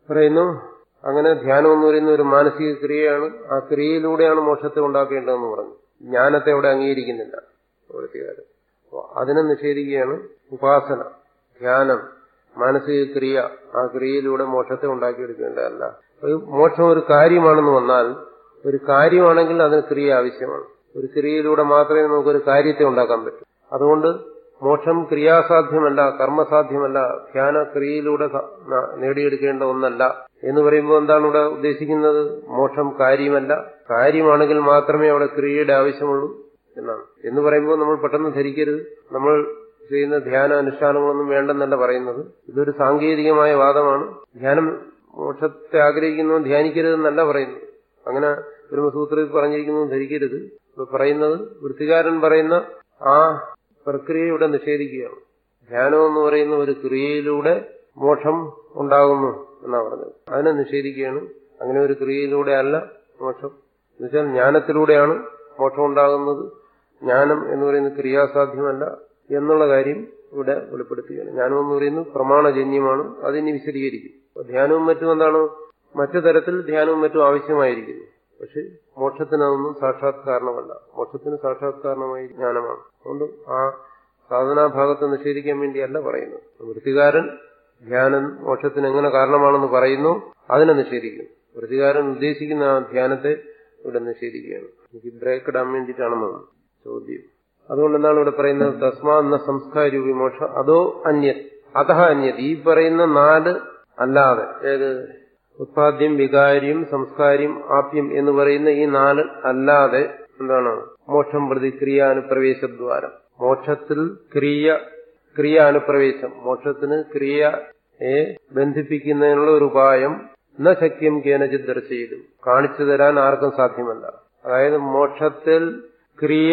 പറയുന്നു അങ്ങനെ ധ്യാനം എന്ന് പറയുന്ന ഒരു മാനസിക ക്രിയയാണ് ആ ക്രിയയിലൂടെയാണ് മോക്ഷത്തെ ഉണ്ടാക്കേണ്ടതെന്ന് പറഞ്ഞു ജ്ഞാനത്തെ അവിടെ അംഗീകരിക്കുന്നില്ല പ്രവൃത്തികാരൻ അപ്പൊ അതിനെ നിഷേധിക്കുകയാണ് ഉപാസന ധ്യാനം മാനസിക ക്രിയ ആ ക്രിയയിലൂടെ മോക്ഷത്തെ ഉണ്ടാക്കിയെടുക്കേണ്ടതല്ല ഒരു മോക്ഷം ഒരു കാര്യമാണെന്ന് വന്നാൽ ഒരു കാര്യമാണെങ്കിൽ അതിന് ക്രിയ ആവശ്യമാണ് ഒരു ക്രിയയിലൂടെ മാത്രമേ നമുക്കൊരു കാര്യത്തെ ഉണ്ടാക്കാൻ പറ്റൂ അതുകൊണ്ട് മോക്ഷം ക്രിയാസാധ്യമല്ല കർമ്മസാധ്യമല്ല ധ്യാന ക്രിയയിലൂടെ സ- ന- നേടിയെടുക്കേണ്ട ഒന്നല്ല എന്ന് പറയുമ്പോൾ എന്താണ് ഇവിടെ ഉദ്ദേശിക്കുന്നത് മോക്ഷം കാര്യമല്ല കാര്യമാണെങ്കിൽ മാത്രമേ അവിടെ ക്രിയയുടെ ആവശ്യമുള്ളൂ എന്നാണ് എന്ന് പറയുമ്പോൾ നമ്മൾ പെട്ടെന്ന് ധരിക്കരുത് നമ്മൾ ചെയ്യുന്ന ധ്യാന അനുഷ്ഠാനങ്ങളൊന്നും വേണ്ടെന്നല്ല പറയുന്നത് ഇതൊരു സാങ്കേതികമായ വാദമാണ് ധ്യാനം മോക്ഷത്തെ ആഗ്രഹിക്കുന്നവൻ ധ്യാനിക്കരുതെന്നല്ല പറയുന്നത് അങ്ങനെ ബ്രഹ്മസൂത്രത്തിൽ പറഞ്ഞിരിക്കുന്നു ധരിക്കരുത് ഇവിടെ പറയുന്നത് വൃത്തികാരൻ പറയുന്ന ആ പ്രക്രിയ ഇവിടെ നിഷേധിക്കുകയാണ് ധ്യാനം എന്ന് പറയുന്ന ഒരു ക്രിയയിലൂടെ മോക്ഷം ഉണ്ടാകുന്നു എന്നാ പറഞ്ഞത് അതിനെ നിഷേധിക്കുകയാണ് അങ്ങനെ ഒരു ക്രിയയിലൂടെ അല്ല മോക്ഷം എന്നുവെച്ചാൽ ജ്ഞാനത്തിലൂടെയാണ് മോക്ഷം ഉണ്ടാകുന്നത് ജ്ഞാനം എന്ന് പറയുന്നത് ക്രിയാസാധ്യമല്ല എന്നുള്ള കാര്യം ഇവിടെ വെളിപ്പെടുത്തുകയാണ് ജ്ഞാനം എന്ന് പറയുന്നത് പ്രമാണജന്യമാണ് അതിനി വിശദീകരിക്കും അപ്പൊ ധ്യാനവും മറ്റും എന്താണ് മറ്റു തരത്തിൽ ധ്യാനവും മറ്റും ആവശ്യമായിരിക്കുന്നു പക്ഷെ മോക്ഷത്തിന് അതൊന്നും സാക്ഷാത്കാരണമല്ല മോക്ഷത്തിന് സാക്ഷാത്കാരണമായി ജ്ഞാനമാണ് അതുകൊണ്ട് ആ സാധനാഭാഗത്തെ നിഷേധിക്കാൻ വേണ്ടിയല്ല പറയുന്നത് വൃത്തികാരൻ ധ്യാനം മോക്ഷത്തിന് എങ്ങനെ കാരണമാണെന്ന് പറയുന്നു അതിനെ നിഷേധിക്കും വൃത്തികാരൻ ഉദ്ദേശിക്കുന്ന ആ ധ്യാനത്തെ ഇവിടെ നിഷേധിക്കുകയാണ് എനിക്ക് ബ്രേക്ക് ഇടാൻ വേണ്ടിയിട്ടാണെന്നാണ് ചോദ്യം അതുകൊണ്ട് എന്താണ് ഇവിടെ പറയുന്നത് തസ്മാ എന്ന സംസ്കാര വിമോക്ഷ അതോ അന്യത് അത അന്യത് ഈ പറയുന്ന നാല് അല്ലാതെ ഏത് ഉത്പാദ്യം വികാര്യം സംസ്കാര്യം ആപ്യം എന്ന് പറയുന്ന ഈ നാല് അല്ലാതെ എന്താണ് മോക്ഷം പ്രതി ക്രിയാനുപ്രവേശദ്വാരം മോക്ഷത്തിൽ ക്രിയ ക്രിയാനുപ്രവേശം മോക്ഷത്തിന് ക്രിയയെ ബന്ധിപ്പിക്കുന്നതിനുള്ള ഒരു ഉപായം ന ശക്യം കേനചിത് ദർശയിതു കാണിച്ചു തരാൻ ആർക്കും സാധ്യമല്ല അതായത് മോക്ഷത്തിൽ ക്രിയ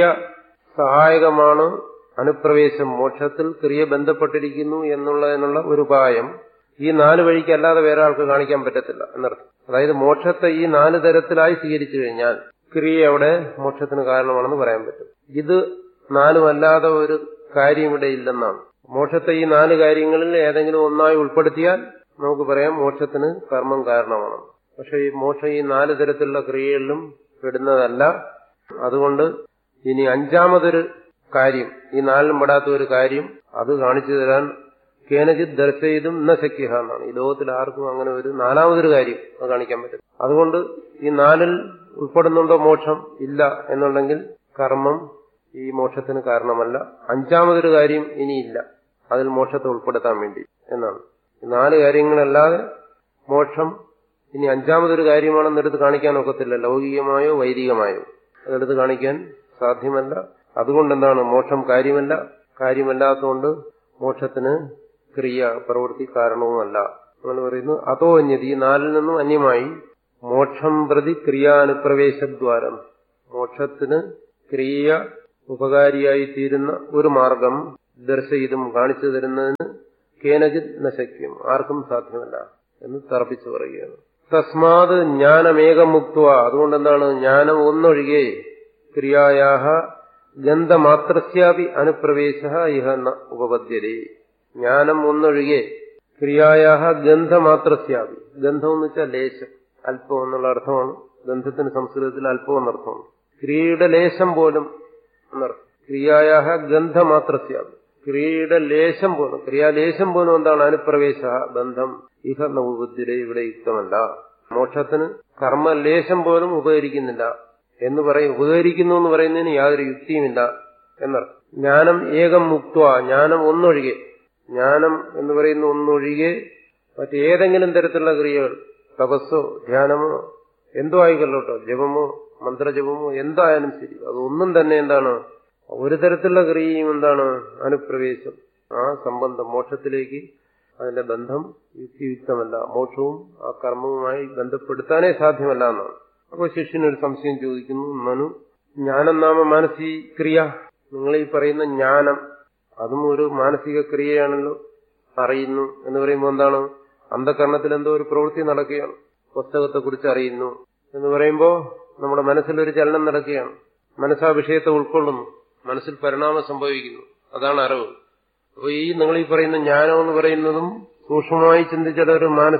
സഹായകമാണ് അനുപ്രവേശം മോക്ഷത്തിൽ ക്രിയ ബന്ധപ്പെട്ടിരിക്കുന്നു എന്നുള്ളതിനുള്ള ഒരു ഉപായം ഈ നാല് വഴിക്ക് അല്ലാതെ വേറെ ആൾക്ക് കാണിക്കാൻ പറ്റത്തില്ല എന്നർത്ഥം അതായത് മോക്ഷത്തെ ഈ നാല് തരത്തിലായി സ്വീകരിച്ചു കഴിഞ്ഞാൽ ക്രിയ അവിടെ മോക്ഷത്തിന് കാരണമാണെന്ന് പറയാൻ പറ്റും ഇത് നാലുമല്ലാതെ ഒരു കാര്യം ഇവിടെ ഇല്ലെന്നാണ് മോക്ഷത്തെ ഈ നാല് കാര്യങ്ങളിൽ ഏതെങ്കിലും ഒന്നായി ഉൾപ്പെടുത്തിയാൽ നമുക്ക് പറയാം മോക്ഷത്തിന് കർമ്മം കാരണമാണ് പക്ഷെ ഈ മോക്ഷം ഈ നാല് തരത്തിലുള്ള ക്രിയകളിലും പെടുന്നതല്ല അതുകൊണ്ട് ഇനി അഞ്ചാമതൊരു കാര്യം ഈ നാലിലും പെടാത്ത ഒരു കാര്യം അത് കാണിച്ചു തരാൻ കേനജിത് ദർശയിതും ന ശക്യഹ എന്നാണ് ഈ ലോകത്തിൽ ആർക്കും അങ്ങനെ ഒരു നാലാമതൊരു കാര്യം അത് കാണിക്കാൻ പറ്റും അതുകൊണ്ട് ഈ നാലിൽ ഉൾപ്പെടുന്നുണ്ടോ മോക്ഷം ഇല്ല എന്നുണ്ടെങ്കിൽ കർമ്മം ഈ മോക്ഷത്തിന് കാരണമല്ല അഞ്ചാമതൊരു കാര്യം ഇനിയില്ല അതിൽ മോക്ഷത്തെ ഉൾപ്പെടുത്താൻ വേണ്ടി എന്നാണ് ഈ നാല് കാര്യങ്ങളല്ലാതെ മോക്ഷം ഇനി അഞ്ചാമതൊരു കാര്യമാണെന്ന് എടുത്ത് കാണിക്കാൻ ഒക്കത്തില്ല ലൗകികമായോ വൈദികമായോ അതെടുത്ത് കാണിക്കാൻ സാധ്യമല്ല അതുകൊണ്ട് എന്താണ് മോക്ഷം കാര്യമല്ല കാര്യമല്ലാത്തതുകൊണ്ട് മോക്ഷത്തിന് ക്രിയ പ്രവൃത്തി കാരണവുമല്ല അങ്ങനെ പറയുന്നു അതോ അന്യത ഈ നാലിൽ നിന്നും അന്യമായി മോക്ഷം പ്രതി ക്രിയാനുപ്രവേശദ്വാരം മോക്ഷത്തിന് ക്രിയ ഉപകാരിയായി തീരുന്ന ഒരു മാർഗം ദർശയിതും കാണിച്ചു തരുന്നതിന് കേനജിത് നശക്യം ആർക്കും സാധ്യമല്ല എന്ന് തറപ്പിച്ചു പറയുകയാണ് തസ്മാത് ജ്ഞാനമേകമുക്ത അതുകൊണ്ട് എന്താണ് ജ്ഞാനം ഒന്നൊഴികെ ക്രിയായാഹ ഗന്ധമാത്രസ്യാപി അനുപ്രവേശ ഇഹ ന ഉപപദ്യതേ ജ്ഞാനം ഒന്നൊഴികെ ക്രിയായാഹ ഗന്ധമാത്രസ്യാപി ഗന്ധം എന്ന് വെച്ചാൽ ലേശം അല്പം എന്നുള്ള അർത്ഥമാണ് ഗന്ധത്തിന് സംസ്കൃതത്തിൽ അല്പം എന്നർത്ഥമാണ് ക്രിയയുടെ ലേശം പോലും എന്നർത്ഥം ക്രിയായാഹ ഗന്ധമാത്രസ്യാപി ക്രിയയുടെ ലേശം പോലും ക്രിയാലേശം പോലും എന്താണ് അനുപ്രവേശ ബന്ധം ഇഹ നവുബുദ്ധിരെ ഇവിടെ യുക്തമല്ല മോക്ഷത്തിന് കർമ്മലേശം പോലും ഉപകരിക്കുന്നില്ല എന്ന് പറയും ഉപകരിക്കുന്നു എന്ന് പറയുന്നതിന് യാതൊരു യുക്തിയുമില്ല എന്നർത്ഥം ജ്ഞാനം ഏകം മുക്ത ജ്ഞാനം ഒന്നൊഴികെ ജ്ഞാനം എന്ന് പറയുന്ന ഒന്നൊഴികെ മറ്റേതെങ്കിലും തരത്തിലുള്ള ക്രിയകൾ തപസ്സോ ധ്യാനമോ എന്തോ ആയിക്കൊള്ളട്ടോ ജപമോ മന്ത്രജപമോ എന്തായാലും ശരി അതൊന്നും തന്നെ എന്താണ് ഒരു തരത്തിലുള്ള ക്രിയയും എന്താണ് അനുപ്രവേശം ആ സംബന്ധം മോക്ഷത്തിലേക്ക് അതിന്റെ ബന്ധം യുക്തിയുക്തമല്ല മോക്ഷവും ആ കർമ്മവുമായി ബന്ധപ്പെടുത്താനേ സാധ്യമല്ല എന്നാണ് അപ്പോൾ ശിഷ്യനൊരു സംശയം ചോദിക്കുന്നു മനു ജ്ഞാനം നാമ മാനസിക ക്രിയ നിങ്ങൾ ഈ പറയുന്ന ജ്ഞാനം അതും ഒരു മാനസിക ക്രിയയാണല്ലോ അറിയുന്നു എന്ന് പറയുമ്പോൾ എന്താണ് അന്ധകരണത്തിൽ എന്തോ ഒരു പ്രവൃത്തി നടക്കുകയാണ് പുസ്തകത്തെക്കുറിച്ച് അറിയുന്നു എന്ന് പറയുമ്പോൾ നമ്മുടെ മനസ്സിലൊരു ചലനം നടക്കുകയാണ് മനസ്സാ വിഷയത്തെ ഉൾക്കൊള്ളുന്നു മനസ്സിൽ പരിണാമം സംഭവിക്കുന്നു അതാണ് അറിവ് അപ്പോൾ ഈ നിങ്ങൾ ഈ പറയുന്ന ജ്ഞാനം എന്ന് പറയുന്നതും സൂക്ഷ്മമായി ചിന്തിച്ചാൽ ഒരു മാനസ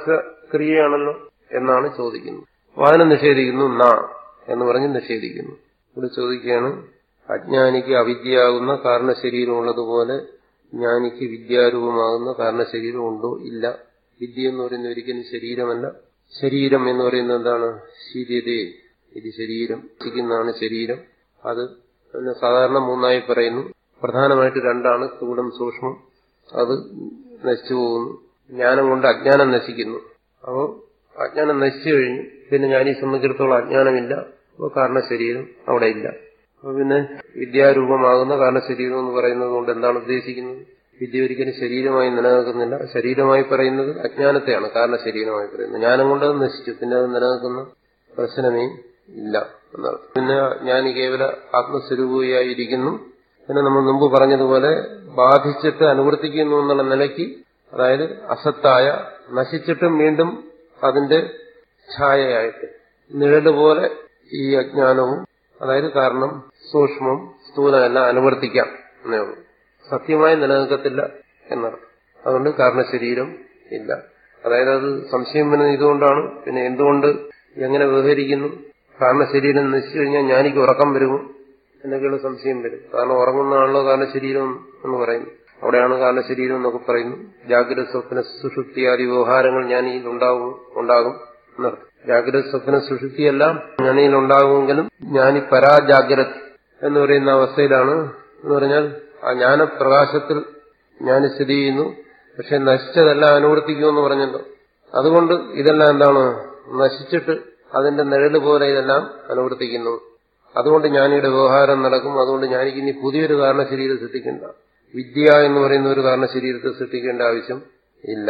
ക്രിയയാണല്ലോ എന്നാണ് ചോദിക്കുന്നത് അപ്പൊ അതിനെ നിഷേധിക്കുന്നു നാ എന്ന് പറഞ്ഞ് നിഷേധിക്കുന്നു ഇവിടെ ചോദിക്കുകയാണ് അജ്ഞാനിക്ക് അവിദ്യയാകുന്ന കാരണശരീരമുള്ളതുപോലെ ജ്ഞാനിക്ക് വിദ്യാരൂപമാകുന്ന കാരണശരീരം ഉണ്ടോ ഇല്ല വിദ്യ എന്ന് പറയുന്നത് ഒരിക്കലും ശരീരമല്ല ശരീരം എന്ന് പറയുന്നത് എന്താണ് ശീര്യതേ ഇത് ശരീരം ചിക്കുന്നതാണ് ശരീരം അത് അതിനെ സാധാരണ മൂന്നായി പറയുന്നു പ്രധാനമായിട്ട് രണ്ടാണ് സ്ഥൂലം സൂക്ഷ്മം അത് നശിച്ചു പോകുന്നു ജ്ഞാനം കൊണ്ട് അജ്ഞാനം നശിക്കുന്നു അപ്പോൾ അജ്ഞാനം നശിച്ചു കഴിഞ്ഞു പിന്നെ ഞാൻ ഈ സംബന്ധിച്ചിടത്തോളം അജ്ഞാനമില്ല അപ്പോൾ കാരണശരീരം അവിടെ ഇല്ല അപ്പൊ പിന്നെ വിദ്യാരൂപമാകുന്ന കാരണശരീരം എന്ന് പറയുന്നത് കൊണ്ട് എന്താണ് ഉദ്ദേശിക്കുന്നത് വിദ്യ ഒരിക്കലും ശരീരമായി നിലനിൽക്കുന്നില്ല ശരീരമായി പറയുന്നത് അജ്ഞാനത്തെയാണ് കാരണശരീരമായി പറയുന്നത് ജ്ഞാനം കൊണ്ട് അത് നശിച്ചു പിന്നെ അത് നിലനിൽക്കുന്ന പ്രശ്നമേ ഇല്ല എന്നർത്ഥം പിന്നെ ഞാൻ കേവല ആത്മസ്വരൂപിയായിരിക്കുന്നു പിന്നെ നമ്മൾ മുമ്പ് പറഞ്ഞതുപോലെ ബാധിച്ചിട്ട് അനുവർത്തിക്കുന്നു എന്നുള്ള നിലയ്ക്ക് അതായത് അസത്തായ നശിച്ചിട്ടും വീണ്ടും അതിന്റെ ഛായയായിട്ട് നിഴല് പോലെ ഈ അജ്ഞാനവും അതായത് കാരണം സൂക്ഷ്മം സ്ഥൂലമെല്ലാം അനുവർത്തിക്കാം എന്നേ ഉള്ളൂ സത്യമായി നിലനിൽക്കത്തില്ല എന്നർത്ഥം അതുകൊണ്ട് കാരണശരീരം ഇല്ല അതായത് അത് സംശയം വരുന്നത് ഇതുകൊണ്ടാണ് പിന്നെ എന്തുകൊണ്ട് എങ്ങനെ വ്യവഹരിക്കുന്നു കാരണശരീരം നശിച്ചു കഴിഞ്ഞാൽ ഞാനിക്ക് ഉറക്കം വരുമോ എന്നൊക്കെയുള്ള സംശയം വരും കാരണം ഉറങ്ങുന്നതാണല്ലോ കാരണശരീരം എന്ന് പറയുന്നു അവിടെയാണ് കാരണശരീരം എന്നൊക്കെ പറയുന്നു ജാഗ്രത സ്വപ്ന സുഷുപ്തിയാദി വ്യവഹാരങ്ങൾ ജ്ഞാനിയിൽ ഉണ്ടാകും ഉണ്ടാകും എന്നർത്ഥം ജാഗ്രത സ്വപ്ന സുഷുപ്തിയെല്ലാം ജ്ഞാനിയിൽ ഉണ്ടാകുമെങ്കിലും ജ്ഞാനി പരാജാഗ്രത എന്ന് പറയുന്ന അവസ്ഥയിലാണ് എന്ന് പറഞ്ഞാൽ ആ ജ്ഞാനപ്രകാശത്തിൽ ജ്ഞാനി സ്ഥിതി ചെയ്യുന്നു പക്ഷെ നശിച്ചതെല്ലാം അനുവർത്തിക്കുമെന്ന് പറഞ്ഞല്ലോ അതുകൊണ്ട് ഇതെല്ലാം എന്താണ് നശിച്ചിട്ട് അതിന്റെ നിഴല് പോലെ ഇതെല്ലാം അനുവർത്തിക്കുന്നു അതുകൊണ്ട് ജ്ഞാനിയുടെ വ്യവഹാരം നടക്കും അതുകൊണ്ട് ജ്ഞാനിക്ക് ഇനി പുതിയൊരു കാരണശരീരം സൃഷ്ടിക്കേണ്ട വിദ്യ എന്ന് പറയുന്ന ഒരു കാരണശരീരത്തെ സൃഷ്ടിക്കേണ്ട ആവശ്യം ഇല്ല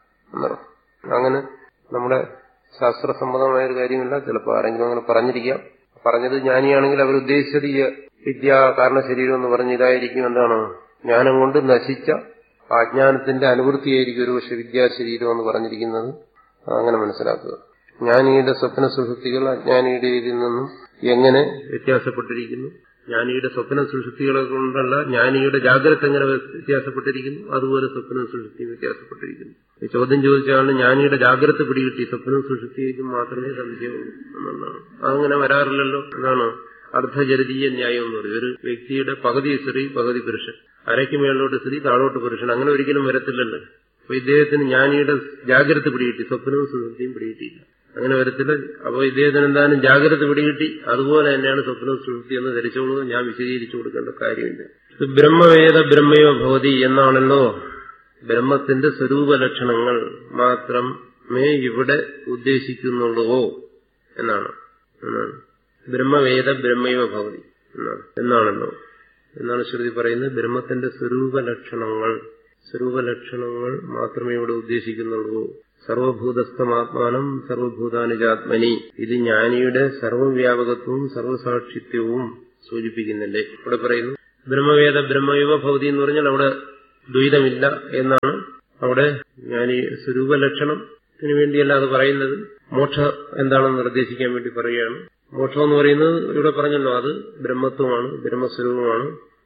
എന്നർത്ഥം അങ്ങനെ നമ്മുടെ ശാസ്ത്രസമ്മതമായ ഒരു കാര്യമില്ല ചിലപ്പോൾ ആരെങ്കിലും അങ്ങനെ പറഞ്ഞിരിക്കാം പറഞ്ഞത് ജ്ഞാനിയാണെങ്കിൽ അവർ ഉദ്ദേശിച്ചത് ഈ വിദ്യ കാരണശരീരം എന്ന് പറഞ്ഞ ഇതായിരിക്കും എന്താണ് ജ്ഞാനം കൊണ്ട് നശിച്ച ആ അജ്ഞാനത്തിന്റെ അനുവൃത്തിയായിരിക്കും ഒരു പക്ഷെ വിദ്യാശരീരം എന്ന് പറഞ്ഞിരിക്കുന്നത് അങ്ങനെ മനസ്സിലാക്കുക ജ്ഞാനിയുടെ സ്വപ്ന സുഷുപ്തികൾ അജ്ഞാനിയുടെ ഇതിൽ നിന്നും എങ്ങനെ വ്യത്യാസപ്പെട്ടിരിക്കുന്നു ജ്ഞാനിയുടെ സ്വപ്ന സുഷുപ്തികളെ കൊണ്ടല്ല ജ്ഞാനിയുടെ ജാഗ്രത എങ്ങനെ വ്യത്യാസപ്പെട്ടിരിക്കുന്നു അതുപോലെ സ്വപ്ന സുഷുപ്തി വ്യത്യാസപ്പെട്ടിരിക്കുന്നു ഈ ചോദ്യം ചോദിച്ചാണ് ജ്ഞാനിയുടെ ജാഗ്രത പിടികിട്ടി സ്വപ്ന സുഷുപ്തിക്കും മാത്രമേ സംശയമുള്ളൂ എന്നുള്ളതാണ് അതങ്ങനെ വരാറില്ലല്ലോ എന്നാണ് അർദ്ധജരതീയ ന്യായം എന്ന് പറയും ഒരു വ്യക്തിയുടെ പകുതി സ്ത്രീ പകുതി പുരുഷൻ അരയ്ക്ക് മേളിലോട്ട് സ്ത്രീ താഴോട്ട് പുരുഷൻ അങ്ങനെ ഒരിക്കലും വരത്തില്ലല്ലോ അപ്പൊ ഇദ്ദേഹത്തിന് ജ്ഞാനിയുടെ ജാഗ്രത പിടികിട്ടി സ്വപ്നവും സുഷുപ്തിയും പിടികിട്ടിയില്ല അങ്ങനെ വരത്തില്ല അപ്പൊ ഇദ്ദേഹത്തിന് എന്തായാലും ജാഗ്രത പിടികിട്ടി അതുപോലെ തന്നെയാണ് സ്വപ്നവും സുഷുപ്തി എന്ന് ധരിച്ചോളൂ ഞാൻ വിശദീകരിച്ചു കൊടുക്കേണ്ട കാര്യമില്ല ഇത് ബ്രഹ്മവേദ ബ്രഹ്മയോ ഭവതി എന്നാണല്ലോ ബ്രഹ്മത്തിന്റെ സ്വരൂപ ലക്ഷണങ്ങൾ മാത്രമേ ഇവിടെ ഉദ്ദേശിക്കുന്നുള്ളൂ എന്നാണ് എന്നാണ് ബ്രഹ്മവേദ ബ്രഹ്മയോ ഭവതി എന്നാണ് എന്നാണല്ലോ എന്നാണ് ശ്രുതി പറയുന്നത് ബ്രഹ്മത്തിന്റെ സ്വരൂപ ലക്ഷണങ്ങൾ സ്വരൂപ ലക്ഷണങ്ങൾ മാത്രമേ ഇവിടെ ഉദ്ദേശിക്കുന്നുള്ളൂ സർവഭൂതസ്ഥമാത്മാനം സർവഭൂതാനുജാത്മനി ഇത് ജ്ഞാനിയുടെ സർവവ്യാപകത്വവും സർവസാക്ഷിത്വവും സൂചിപ്പിക്കുന്നില്ലേ ഇവിടെ പറയുന്നു ബ്രഹ്മവേദ ബ്രഹ്മയുവ ഭവതി എന്ന് പറഞ്ഞാൽ അവിടെ ദ്വൈതമില്ല എന്നാണ് അവിടെ ജ്ഞാനി സ്വരൂപ ലക്ഷണത്തിന് വേണ്ടിയല്ല അത് പറയുന്നത് മോക്ഷ എന്താണെന്ന് നിർദ്ദേശിക്കാൻ വേണ്ടി പറയുകയാണ് മോക്ഷം എന്ന് പറയുന്നത് ഇവിടെ പറഞ്ഞല്ലോ അത് ബ്രഹ്മത്വമാണ് ബ്രഹ്മസ്വരൂപമാണ്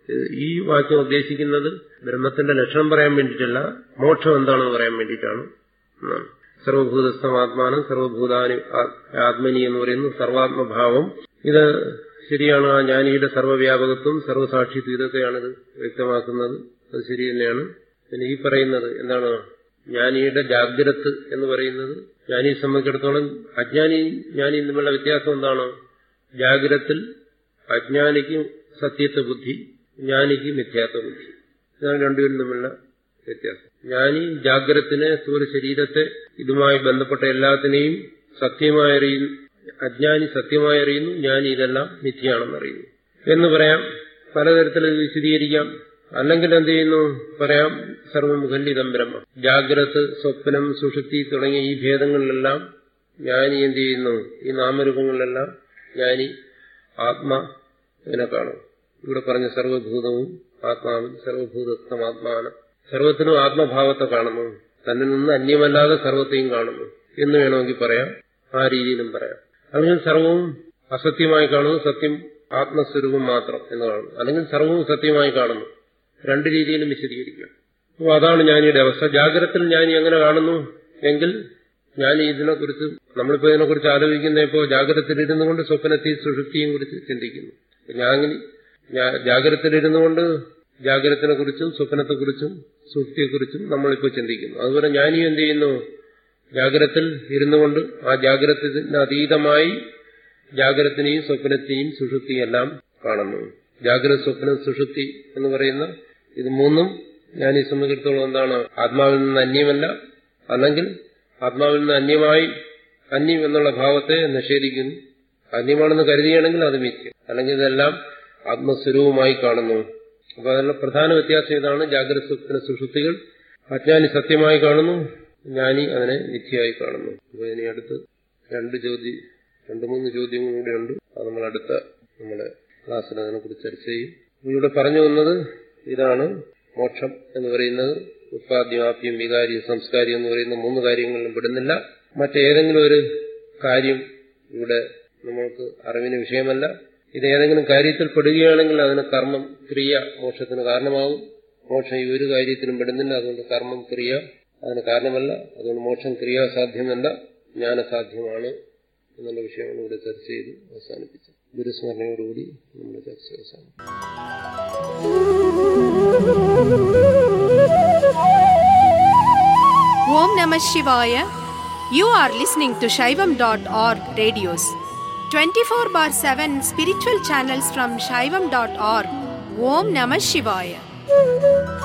ഈ വാക്യം ഉദ്ദേശിക്കുന്നത് ബ്രഹ്മത്തിന്റെ ലക്ഷണം പറയാൻ വേണ്ടിയിട്ടല്ല മോക്ഷം എന്താണെന്ന് പറയാൻ വേണ്ടിയിട്ടാണ് എന്നാണ് സർവഭൂതസ്ഥമാത്മാനം സർവഭൂതാനി ആത്മനി എന്ന് പറയുന്നു സർവാത്മഭാവം ഇത് ശരിയാണ് ആ ജ്ഞാനിയുടെ സർവ്വവ്യാപകത്വം സർവ്വസാക്ഷിത്വം ഇതൊക്കെയാണിത് വ്യക്തമാക്കുന്നത് അത് ശരി തന്നെയാണ് പിന്നെ ഈ പറയുന്നത് എന്താണ് ജ്ഞാനിയുടെ ജാഗ്രത് എന്ന് പറയുന്നത് ജ്ഞാനിയെ സംബന്ധിച്ചിടത്തോളം അജ്ഞാനി ജ്ഞാനിയും തമ്മിലുള്ള വ്യത്യാസം എന്താണ് ജാഗ്രത്തിൽ അജ്ഞാനിക്ക് സത്യത്വ ബുദ്ധി ജ്ഞാനിക്ക് മിഥ്യാത്വ ബുദ്ധി ഇതാണ് രണ്ടുപേരും തമ്മിലുള്ള വ്യത്യാസം ജ്ഞാനി ജാഗ്രത്തിനെ സ്ഥൂല ശരീരത്തെ ഇതുമായി ബന്ധപ്പെട്ട എല്ലാത്തിനെയും സത്യമായി അറിയുന്നു അജ്ഞാനി സത്യമായി അറിയുന്നു ജ്ഞാനി ഇതെല്ലാം മിഥ്യയാണെന്ന് അറിയുന്നു എന്ന് പറയാം പലതരത്തിൽ വിശദീകരിക്കാം അല്ലെങ്കിൽ എന്ത് ചെയ്യുന്നു പറയാം സർവമുഖല്ലിതം ബ്രഹ്മ ജാഗ്രത് സ്വപ്നം സുഷുപ്തി തുടങ്ങിയ ഈ ഭേദങ്ങളിലെല്ലാം ജ്ഞാനി എന്ത് ചെയ്യുന്നു ഈ നാമരൂപങ്ങളിലെല്ലാം ജ്ഞാനി ആത്മ ഇങ്ങനെ കാണും ഇവിടെ പറഞ്ഞ സർവഭൂതവും ആത്മാവും സർവഭൂതസ്ഥം ആത്മാനം സർവത്തിനും ആത്മഭാവത്തെ കാണുന്നു തന്നിൽ നിന്ന് അന്യമല്ലാതെ സർവത്തെയും കാണുന്നു എന്ന് വേണമെങ്കിൽ പറയാം ആ രീതിയിലും പറയാം അല്ലെങ്കിൽ സർവവും അസത്യമായി കാണുന്നു സത്യം ആത്മസ്വരൂപം മാത്രം എന്ന് കാണുന്നു അല്ലെങ്കിൽ സർവവും സത്യമായി കാണുന്നു രണ്ട് രീതിയിലും വിശദീകരിക്കാം അപ്പോൾ അതാണ് ജ്ഞാനിയുടെ അവസ്ഥ ജാഗ്രതത്തിൽ ജ്ഞാനി എങ്ങനെ കാണുന്നു എങ്കിൽ ഞാൻ ഇതിനെക്കുറിച്ച് നമ്മളിപ്പോ ഇതിനെക്കുറിച്ച് ആലോചിക്കുന്ന ഇപ്പോൾ ജാഗ്രതത്തിലിരുന്നു കൊണ്ട് സ്വപ്നത്തെയും സുഷുപ്തിയും കുറിച്ച് ചിന്തിക്കുന്നു ഞാൻ ജാഗ്രതത്തിലിരുന്നു കൊണ്ട് ജാഗ്രതത്തിനെ കുറിച്ചും സ്വപ്നത്തെക്കുറിച്ചും സുഷുപ്തിയെക്കുറിച്ചും നമ്മളിപ്പോൾ ചിന്തിക്കുന്നു അതുപോലെ ഞാനീ എന്ത് ചെയ്യുന്നു ജാഗ്രതത്തിൽ ഇരുന്നു കൊണ്ട് ആ ജാഗ്രതത്തിന് അതീതമായി ജാഗ്രതത്തിനെയും സ്വപ്നത്തെയും സുഷുപ്തിയും എല്ലാം കാണുന്നു ജാഗ്രത സ്വപ്നം സുഷുപ്തി എന്ന് പറയുന്ന ഇത് മൂന്നും ഞാൻ ഈ സംബന്ധിച്ചിടത്തോളം എന്താണ് ആത്മാവിൽ നിന്ന് അന്യമല്ല അല്ലെങ്കിൽ ആത്മാവിൽ നിന്ന് അന്യമായി അന്യം എന്നുള്ള ഭാവത്തെ നിഷേധിക്കുന്നു അന്യമാണെന്ന് കരുതിയാണെങ്കിൽ അത് മിഥ്യ അല്ലെങ്കിൽ ഇതെല്ലാം ആത്മസ്വരൂപമായി കാണുന്നു അപ്പൊ അതിനുള്ള പ്രധാന വ്യത്യാസം ഇതാണ് ജാഗ്രത സ്വപ്ന സുഷുപ്തികൾ അജ്ഞാനി സത്യമായി കാണുന്നു ജ്ഞാനി അതിനെ മിഥ്യയായി കാണുന്നു അപ്പൊ ഇനി അടുത്ത് രണ്ട് ചോദ്യം രണ്ടു മൂന്ന് ചോദ്യങ്ങൾ കൂടെ ഉണ്ട് അത് നമ്മൾ അടുത്ത നമ്മുടെ ക്ലാസ്സിൽ അതിനെക്കുറിച്ച് ചർച്ച ചെയ്യും ഇവിടെ പറഞ്ഞു വന്നത് ഇതാണ് മോക്ഷം എന്ന് പറയുന്നത് ഉത്പാദ്യമാപ്യം വികാരി സംസ്കാരം എന്ന് പറയുന്ന മൂന്ന് കാര്യങ്ങളിലും പെടുന്നില്ല മറ്റേതെങ്കിലും ഒരു കാര്യം ഇവിടെ നമ്മൾക്ക് അറിവിന് വിഷയമല്ല ഇത് ഏതെങ്കിലും കാര്യത്തിൽ പെടുകയാണെങ്കിൽ അതിന് കർമ്മം ക്രിയ മോക്ഷത്തിന് കാരണമാകും മോക്ഷം ഈ ഒരു കാര്യത്തിനും പെടുന്നില്ല അതുകൊണ്ട് കർമ്മം ക്രിയ അതിന് കാരണമല്ല അതുകൊണ്ട് മോക്ഷം ക്രിയാസാധ്യമല്ല ജ്ഞാനസാധ്യമാണ് എന്നുള്ള വിഷയമാണ് ഇവിടെ ചർച്ച ചെയ്ത് അവസാനിപ്പിച്ചത് ഗുരുസ്മരണയോടുകൂടി നമ്മുടെ ചർച്ച അവസാനിക്കും Om Namah Shivaya. You are listening to Shaivam.org radios. 24 bar 7 spiritual channels from Shaivam.org. Om Namah Shivaya.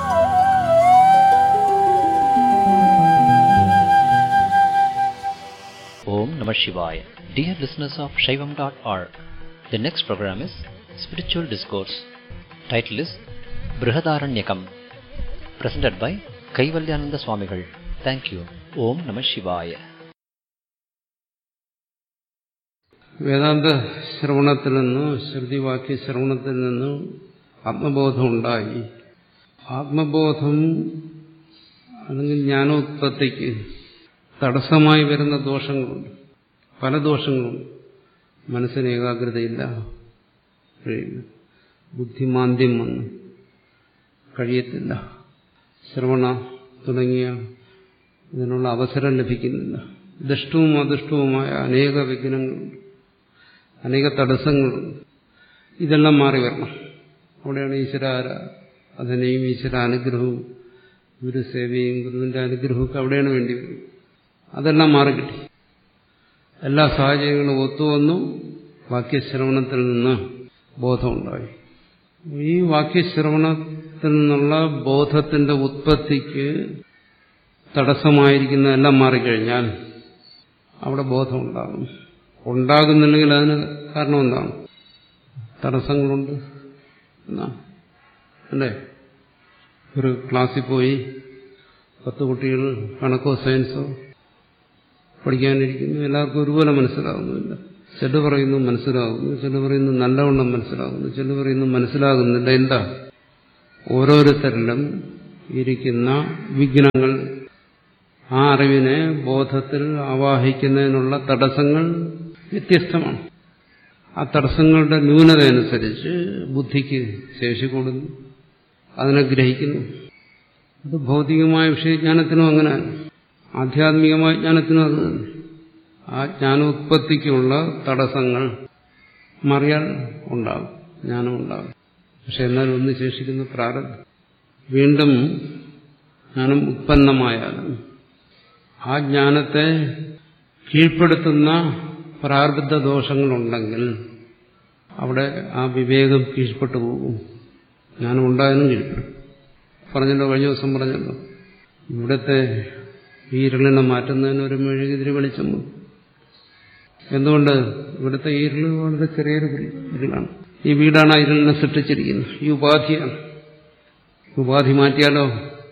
Om Namah Shivaya. Dear listeners of Shaivam.org, the next program is Spiritual Discourse. Title is Brihadaranyakam. Presented by Kaivalyananda Swamigal. Thank you. Om Namah Shivaya. വേദാന്ത ശ്രവണത്തിൽ നിന്നും ശ്രുതിവാക്യ ശ്രവണത്തിൽ നിന്നും ആത്മബോധം ഉണ്ടായി ആത്മബോധം അല്ലെങ്കിൽ ജ്ഞാനോത്പത്തിക്ക് തടസ്സമായി വരുന്ന ദോഷങ്ങളുണ്ട് പല ദോഷങ്ങളുണ്ട് മനസ്സിന് ഏകാഗ്രതയില്ല കഴിയില്ല ബുദ്ധിമാന്ദ്യം വന്നു കഴിയത്തില്ല ശ്രവണ തുടങ്ങിയ ഇതിനുള്ള അവസരം ലഭിക്കുന്നില്ല ദുഷ്ടവും അദുഷ്ടവുമായ അനേക വിഘ്നങ്ങളുണ്ട് അനേക തടസ്സങ്ങളുണ്ട് ഇതെല്ലാം മാറി വരണം അവിടെയാണ് ഈശ്വരാര അതിനെയും ഈശ്വര അനുഗ്രഹവും ഗുരുസേവയും ഗുരുവിന്റെ അനുഗ്രഹവും ഒക്കെ അവിടെയാണ് വേണ്ടി വരുന്നത് അതെല്ലാം മാറിക്കിട്ടി എല്ലാ സാഹചര്യങ്ങളും ഒത്തുവന്നു വാക്യശ്രവണത്തിൽ നിന്ന് ബോധമുണ്ടായി ഈ വാക്യശ്രവണത്തിൽ നിന്നുള്ള ബോധത്തിന്റെ ഉത്പത്തിക്ക് തടസ്സമായിരിക്കുന്ന എല്ലാം മാറിക്കഴിഞ്ഞാൽ അവിടെ ബോധമുണ്ടാകും ഉണ്ടാകുന്നില്ലെങ്കിൽ അതിന് കാരണം എന്താണ് തടസ്സങ്ങളുണ്ട് എന്നാണ് അല്ലേ ഒരു ക്ലാസ്സിൽ പോയി പത്ത് കുട്ടികൾ കണക്കോ സയൻസോ പഠിക്കാനിരിക്കുന്നു എല്ലാവർക്കും ഒരുപോലെ മനസ്സിലാകുന്നില്ല ചില പറയുന്നു മനസ്സിലാകുന്നു ചില പറയുന്നു നല്ലവണ്ണം മനസ്സിലാകുന്നു ചില പറയുന്നു മനസ്സിലാകുന്നില്ല എന്താ ഓരോരുത്തരിലും ഇരിക്കുന്ന വിഘ്നങ്ങൾ ആ അറിവിനെ ബോധത്തിൽ ആവാഹിക്കുന്നതിനുള്ള തടസ്സങ്ങൾ വ്യത്യസ്തമാണ് ആ തടസ്സങ്ങളുടെ ന്യൂനത അനുസരിച്ച് ബുദ്ധിക്ക് ശേഷി കൂടുന്നു അതിനെ ഗ്രഹിക്കുന്നു അത് ഭൗതികമായ വിഷയജ്ഞാനത്തിനും അങ്ങനെ ആധ്യാത്മികമായ ജ്ഞാനത്തിനും അത് തന്നെ. ആ ജ്ഞാനോത്പത്തിക്കുള്ള തടസ്സങ്ങൾ മറിയാൽ ഉണ്ടാകും ജ്ഞാനം ഉണ്ടാകും പക്ഷെ എന്നാലും ഒന്ന് ശേഷിക്കുന്ന പ്രാരബ്ധം വീണ്ടും ജ്ഞാനം ഉത്പന്നമായാലും ആ ജ്ഞാനത്തെ കീഴ്പ്പെടുത്തുന്ന പ്രാരബ്ധ ദോഷങ്ങളുണ്ടെങ്കിൽ അവിടെ ആ വിവേകം കീഴ്പ്പെട്ടു പോകും ജ്ഞാനം ഉണ്ടായാലും കീഴ്പ്പെടും പറഞ്ഞല്ലോ കഴിഞ്ഞ ദിവസം പറഞ്ഞല്ലോ ഇവിടുത്തെ ഈ ഇരുളിനെ മാറ്റുന്നതിന് ഒരു മെഴുകുതിരി വെളിച്ചം മതി. എന്തുകൊണ്ട് ഇവിടുത്തെ ഈ ഇരുള് വളരെ ചെറിയൊരു ഇരുളാണ് ഈ വീടാണ് ആ ഇരുളിനെ സൃഷ്ടിച്ചിരിക്കുന്നത് ഈ ഉപാധിയാണ് ഉപാധി മാറ്റിയാലോ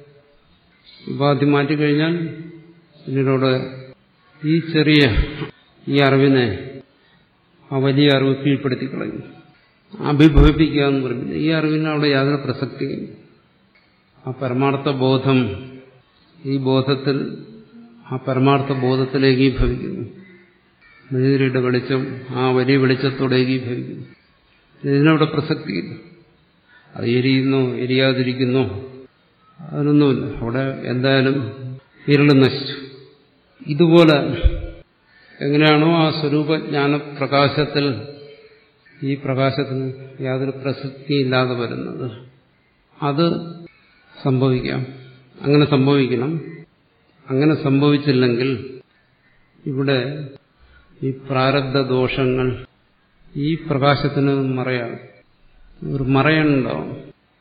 ഉപാധി മാറ്റിക്കഴിഞ്ഞാൽ പിന്നീടവിടെ ഈ ചെറിയ ഈ അറിവിനെ ആ വലിയ അറിവ് കീഴ്പ്പെടുത്തി കളയും അഭിഭവിപ്പിക്കുക എന്ന് പറയുന്നത് ഈ അറിവിന് അവിടെ യാതൊരു പ്രസക്തിയും ആ പരമാർത്ഥ ബോധം ഈ ബോധത്തിൽ ആ പരമാർത്ഥ ബോധത്തിൽ ഏകീഭവിക്കുന്നു മെഴുതിരിയുടെ വെളിച്ചം ആ വലിയ വെളിച്ചത്തോടെ ഏകീഭവിക്കുന്നു ഇതിനവിടെ പ്രസക്തിയില്ല അത് എരിയുന്നോ എരിയാതിരിക്കുന്നോ അതിനൊന്നുമില്ല അവിടെ എന്തായാലും ഇരുള് നശിച്ചു ഇതുപോലെ എങ്ങനെയാണോ ആ സ്വരൂപജ്ഞാന പ്രകാശത്തിൽ ഈ പ്രകാശത്തിന് യാതൊരു പ്രസക്തിയില്ലാതെ വരുന്നത് അത് സംഭവിക്കാം അങ്ങനെ സംഭവിക്കണം അങ്ങനെ സംഭവിച്ചില്ലെങ്കിൽ ഇവിടെ ഈ പ്രാരബ്ധ ദോഷങ്ങൾ ഈ പ്രകാശത്തിന് മറയാണ് ഒരു മറയുണ്ടാവും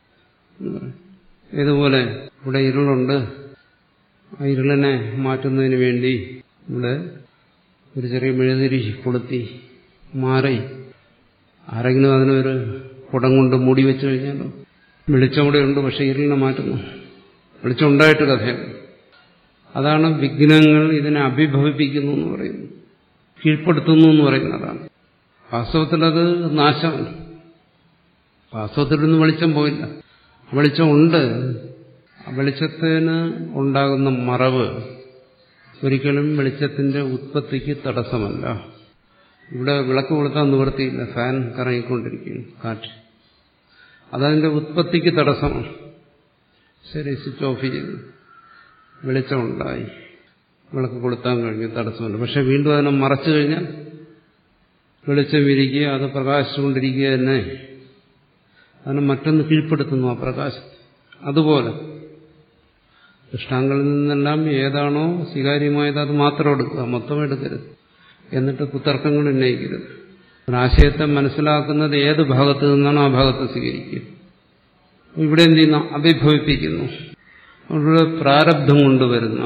ഇതുപോലെ ഇവിടെ ഇരുളുണ്ട് ആ ഇരുളിനെ മാറ്റുന്നതിന് വേണ്ടി ഇവിടെ ഒരു ചെറിയ മെഴുതിരി കൊളുത്തി മാറി ആരെങ്കിലും അതിനൊരു കുടം കൊണ്ട് മൂടി വെച്ചു കഴിഞ്ഞാലോ വെളിച്ചം കൂടെ ഉണ്ട് പക്ഷെ ഇരുളിനെ മാറ്റുന്നു വെളിച്ചം ഉണ്ടായിട്ട് കഥയാണ് അതാണ് വിഘ്നങ്ങൾ ഇതിനെ അഭിഭവിപ്പിക്കുന്നു എന്ന് പറയുന്നു കീഴ്പ്പെടുത്തുന്നു എന്ന് പറയുന്നതാണ് വാസ്തവത്തിൽ അത് നാശമാണ് വാസ്തവത്തിൽ നിന്ന് വെളിച്ചം പോയില്ല വെളിച്ചം ഉണ്ട് ആ വെളിച്ചത്തിന് ഉണ്ടാകുന്ന മറവ് ഒരിക്കലും വെളിച്ചത്തിന്റെ ഉത്പത്തിക്ക് തടസ്സമല്ല ഇവിടെ വിളക്ക് കൊടുത്താൽ നിവൃത്തിയില്ല ഫാൻ കറങ്ങിക്കൊണ്ടിരിക്കുകയാണ് കാറ്റ് അതതിന്റെ ഉത്പത്തിക്ക് തടസ്സമാണ് ശരി സ്വിച്ച് ഓഫ് ചെയ്തു വെളിച്ചമുണ്ടായി വിളക്ക് കൊളുത്താൻ കഴിഞ്ഞു തടസ്സമില്ല പക്ഷെ വീണ്ടും അതിനെ മറച്ചു കഴിഞ്ഞാൽ വെളിച്ചം വിരിക്കുക അത് പ്രകാശിച്ചുകൊണ്ടിരിക്കുക തന്നെ അതിനെ മറ്റൊന്ന് കീഴ്പ്പെടുത്തുന്നു ആ പ്രകാശത്തെ അതുപോലെ ദൃഷ്ടാങ്ങളിൽ നിന്നെല്ലാം ഏതാണോ സ്വീകാര്യമായത് അത് മാത്രം എടുക്കുക മൊത്തം എടുക്കരുത് എന്നിട്ട് കുത്തർക്കങ്ങൾ ഉന്നയിക്കരുത് ഒരാശയത്തെ മനസ്സിലാക്കുന്നത് ഏത് ഭാഗത്ത് നിന്നാണോ ആ ഭാഗത്ത് സ്വീകരിക്കുക ഇവിടെ എന്ത് ചെയ്യുന്നു അഭിഭവിപ്പിക്കുന്നു അവരുടെ പ്രാരബ്ധം കൊണ്ടുവരുന്ന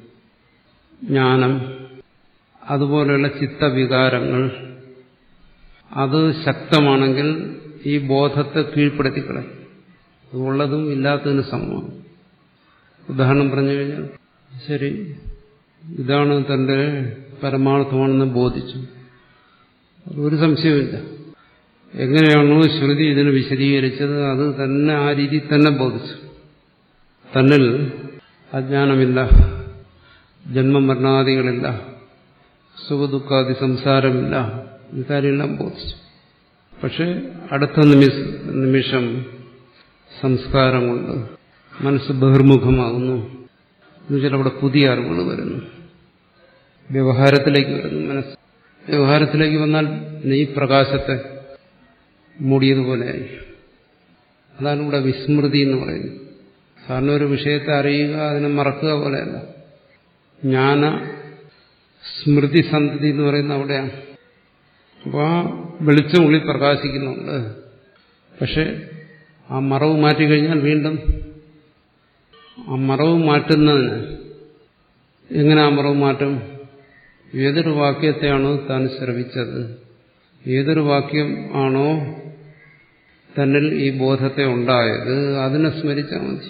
ജ്ഞാനം അതുപോലെയുള്ള ചിത്തവികാരങ്ങൾ അത് ശക്തമാണെങ്കിൽ ഈ ബോധത്തെ കീഴ്പ്പെടുത്തിക്കളെ ഉള്ളതും ഇല്ലാത്തതിന് സമമാണ് ഉദാഹരണം പറഞ്ഞു കഴിഞ്ഞാൽ ശരി ഇതാണ് തന്റെ പരമാർത്ഥമാണെന്ന് ബോധിച്ചു ഒരു സംശയമില്ല എങ്ങനെയാണോ ശ്രുതി ഇതിന് വിശദീകരിച്ചത് അത് തന്നെ ആ രീതിയിൽ തന്നെ ബോധിച്ചു തന്നിൽ അജ്ഞാനമില്ല ജന്മമരണാദികളില്ല സുഖദുഃഖാദി സംസാരമില്ല ഇക്കാര്യമെല്ലാം ബോധിച്ചു പക്ഷെ അടുത്ത നിമിഷ നിമിഷം സംസ്കാരം കൊണ്ട് മനസ്സ് ബഹിർമുഖമാകുന്നു എന്നുവെച്ചാൽ അവിടെ പുതിയ അറിവുകൾ വരുന്നു വ്യവഹാരത്തിലേക്ക് വരുന്നു മനസ്സ് വ്യവഹാരത്തിലേക്ക് വന്നാൽ ഈ പ്രകാശത്തെ മൂടിയതുപോലെയായി അതാണ് ഇവിടെ വിസ്മൃതി എന്ന് പറയുന്നത് സാറിന് ഒരു വിഷയത്തെ അറിയുക അതിനെ മറക്കുക പോലെയല്ല ജ്ഞാന സ്മൃതി സന്തതി എന്ന് പറയുന്നത് അവിടെയാണ് അപ്പോൾ ആ വെളിച്ചം ഉള്ളിൽ പ്രകാശിക്കുന്നുണ്ട് പക്ഷെ ആ മറവ് മാറ്റിക്കഴിഞ്ഞാൽ വീണ്ടും ആ മറവ് മാറ്റുന്നതിന് എങ്ങനെ ആ മറവ് മാറ്റും ഏതൊരു വാക്യത്തെയാണോ താൻ ശ്രവിച്ചത് ഏതൊരു വാക്യം ആണോ തന്നിൽ ഈ ബോധത്തെ ഉണ്ടായത് അതിനെ സ്മരിച്ചാൽ മതി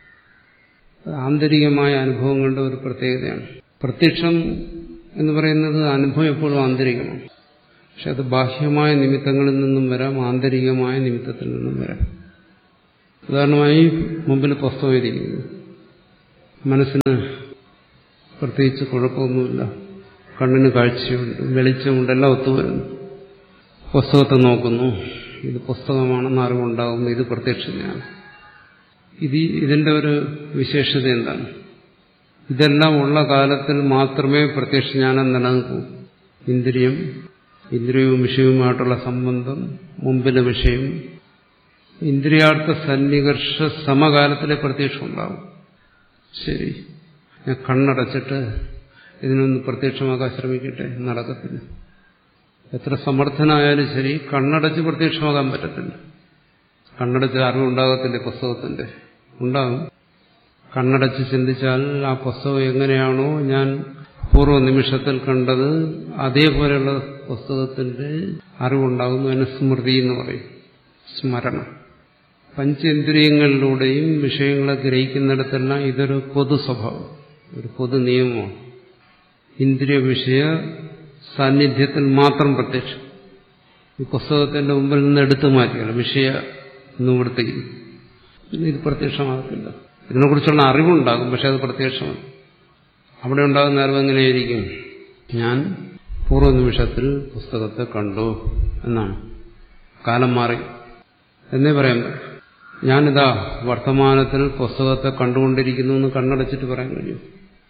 ആന്തരികമായ അനുഭവങ്ങളുടെ ഒരു പ്രത്യേകതയാണ് പ്രത്യക്ഷം എന്ന് പറയുന്നത് അനുഭവം എപ്പോഴും ആന്തരികമാണ് പക്ഷെ അത് ബാഹ്യമായ നിമിത്തങ്ങളിൽ നിന്നും വരാം ആന്തരികമായ നിമിത്തത്തിൽ നിന്നും വരാം ഉദാഹരണമായി മുമ്പിൽ പുസ്തകം ഇരിക്കുന്നു മനസ്സിന് പ്രത്യേകിച്ച് കുഴപ്പമൊന്നുമില്ല കണ്ണിന് കാഴ്ചയുണ്ട് വെളിച്ചമുണ്ട് എല്ലാം ഒത്തുവരുന്നു പുസ്തകത്തെ നോക്കുന്നു ഇത് പുസ്തകമാണെന്ന് അറിവുണ്ടാകുന്നു ഇത് പ്രത്യക്ഷതയാണ് ഇത് ഇതിന്റെ ഒരു വിശേഷത എന്താണ് ഇതെല്ലാം ഉള്ള കാലത്തിൽ മാത്രമേ പ്രത്യക്ഷജ്ഞാനം നിലനിൽക്കൂ ഇന്ദ്രിയം ഇന്ദ്രിയവും വിഷയവുമായിട്ടുള്ള സംബന്ധം മുമ്പിലെ വിഷയം ഇന്ദ്രിയാർത്ഥ സന്നികർഷ സമകാലത്തിലെ പ്രത്യക്ഷം ഉണ്ടാവും ശരി ഞാൻ കണ്ണടച്ചിട്ട് ഇതിനൊന്ന് പ്രത്യക്ഷമാക്കാൻ ശ്രമിക്കട്ടെ നടക്കത്തില്ല എത്ര സമർത്ഥനായാലും ശരി കണ്ണടച്ച് പ്രത്യക്ഷമാകാൻ പറ്റത്തില്ല കണ്ണടച്ച് അറിവുണ്ടാകത്തില്ല പുസ്തകത്തിന്റെ ഉണ്ടാകും കണ്ണടച്ച് ചിന്തിച്ചാൽ ആ പുസ്തകം എങ്ങനെയാണോ ഞാൻ പൂർവ്വ നിമിഷത്തിൽ കണ്ടത് അതേപോലെയുള്ള പുസ്തകത്തിന്റെ അറിവുണ്ടാകുന്നു അതിന് സ്മൃതി എന്ന് പറയും സ്മരണം പഞ്ചേന്ദ്രിയങ്ങളിലൂടെയും വിഷയങ്ങളെ ഗ്രഹിക്കുന്നിടത്തെല്ലാം ഇതൊരു പൊതു സ്വഭാവം ഒരു പൊതു നിയമമാണ് ഇന്ദ്രിയ വിഷയ സാന്നിധ്യത്തിൽ മാത്രം പ്രത്യക്ഷം ഈ പുസ്തകത്തിന്റെ മുമ്പിൽ നിന്ന് എടുത്തു മാറ്റിയാണ് വിഷയ നിവൃത്തിയിൽ പിന്നെ ഇത് പ്രത്യക്ഷമാകത്തില്ല ഇതിനെക്കുറിച്ചുള്ള അറിവുണ്ടാകും പക്ഷെ അത് പ്രത്യക്ഷമാണ് അവിടെ ഉണ്ടാകുന്ന അറിവ് എങ്ങനെയായിരിക്കും ഞാൻ പൂർവ്വ നിമിഷത്തിൽ പുസ്തകത്തെ കണ്ടു എന്നാണ് കാലം മാറി എന്നേ പറയാൻ പറ്റും ഞാനിതാ വർത്തമാനത്തിൽ പുസ്തകത്തെ കണ്ടുകൊണ്ടിരിക്കുന്നു എന്ന് കണ്ണടച്ചിട്ട് പറയാൻ കഴിയും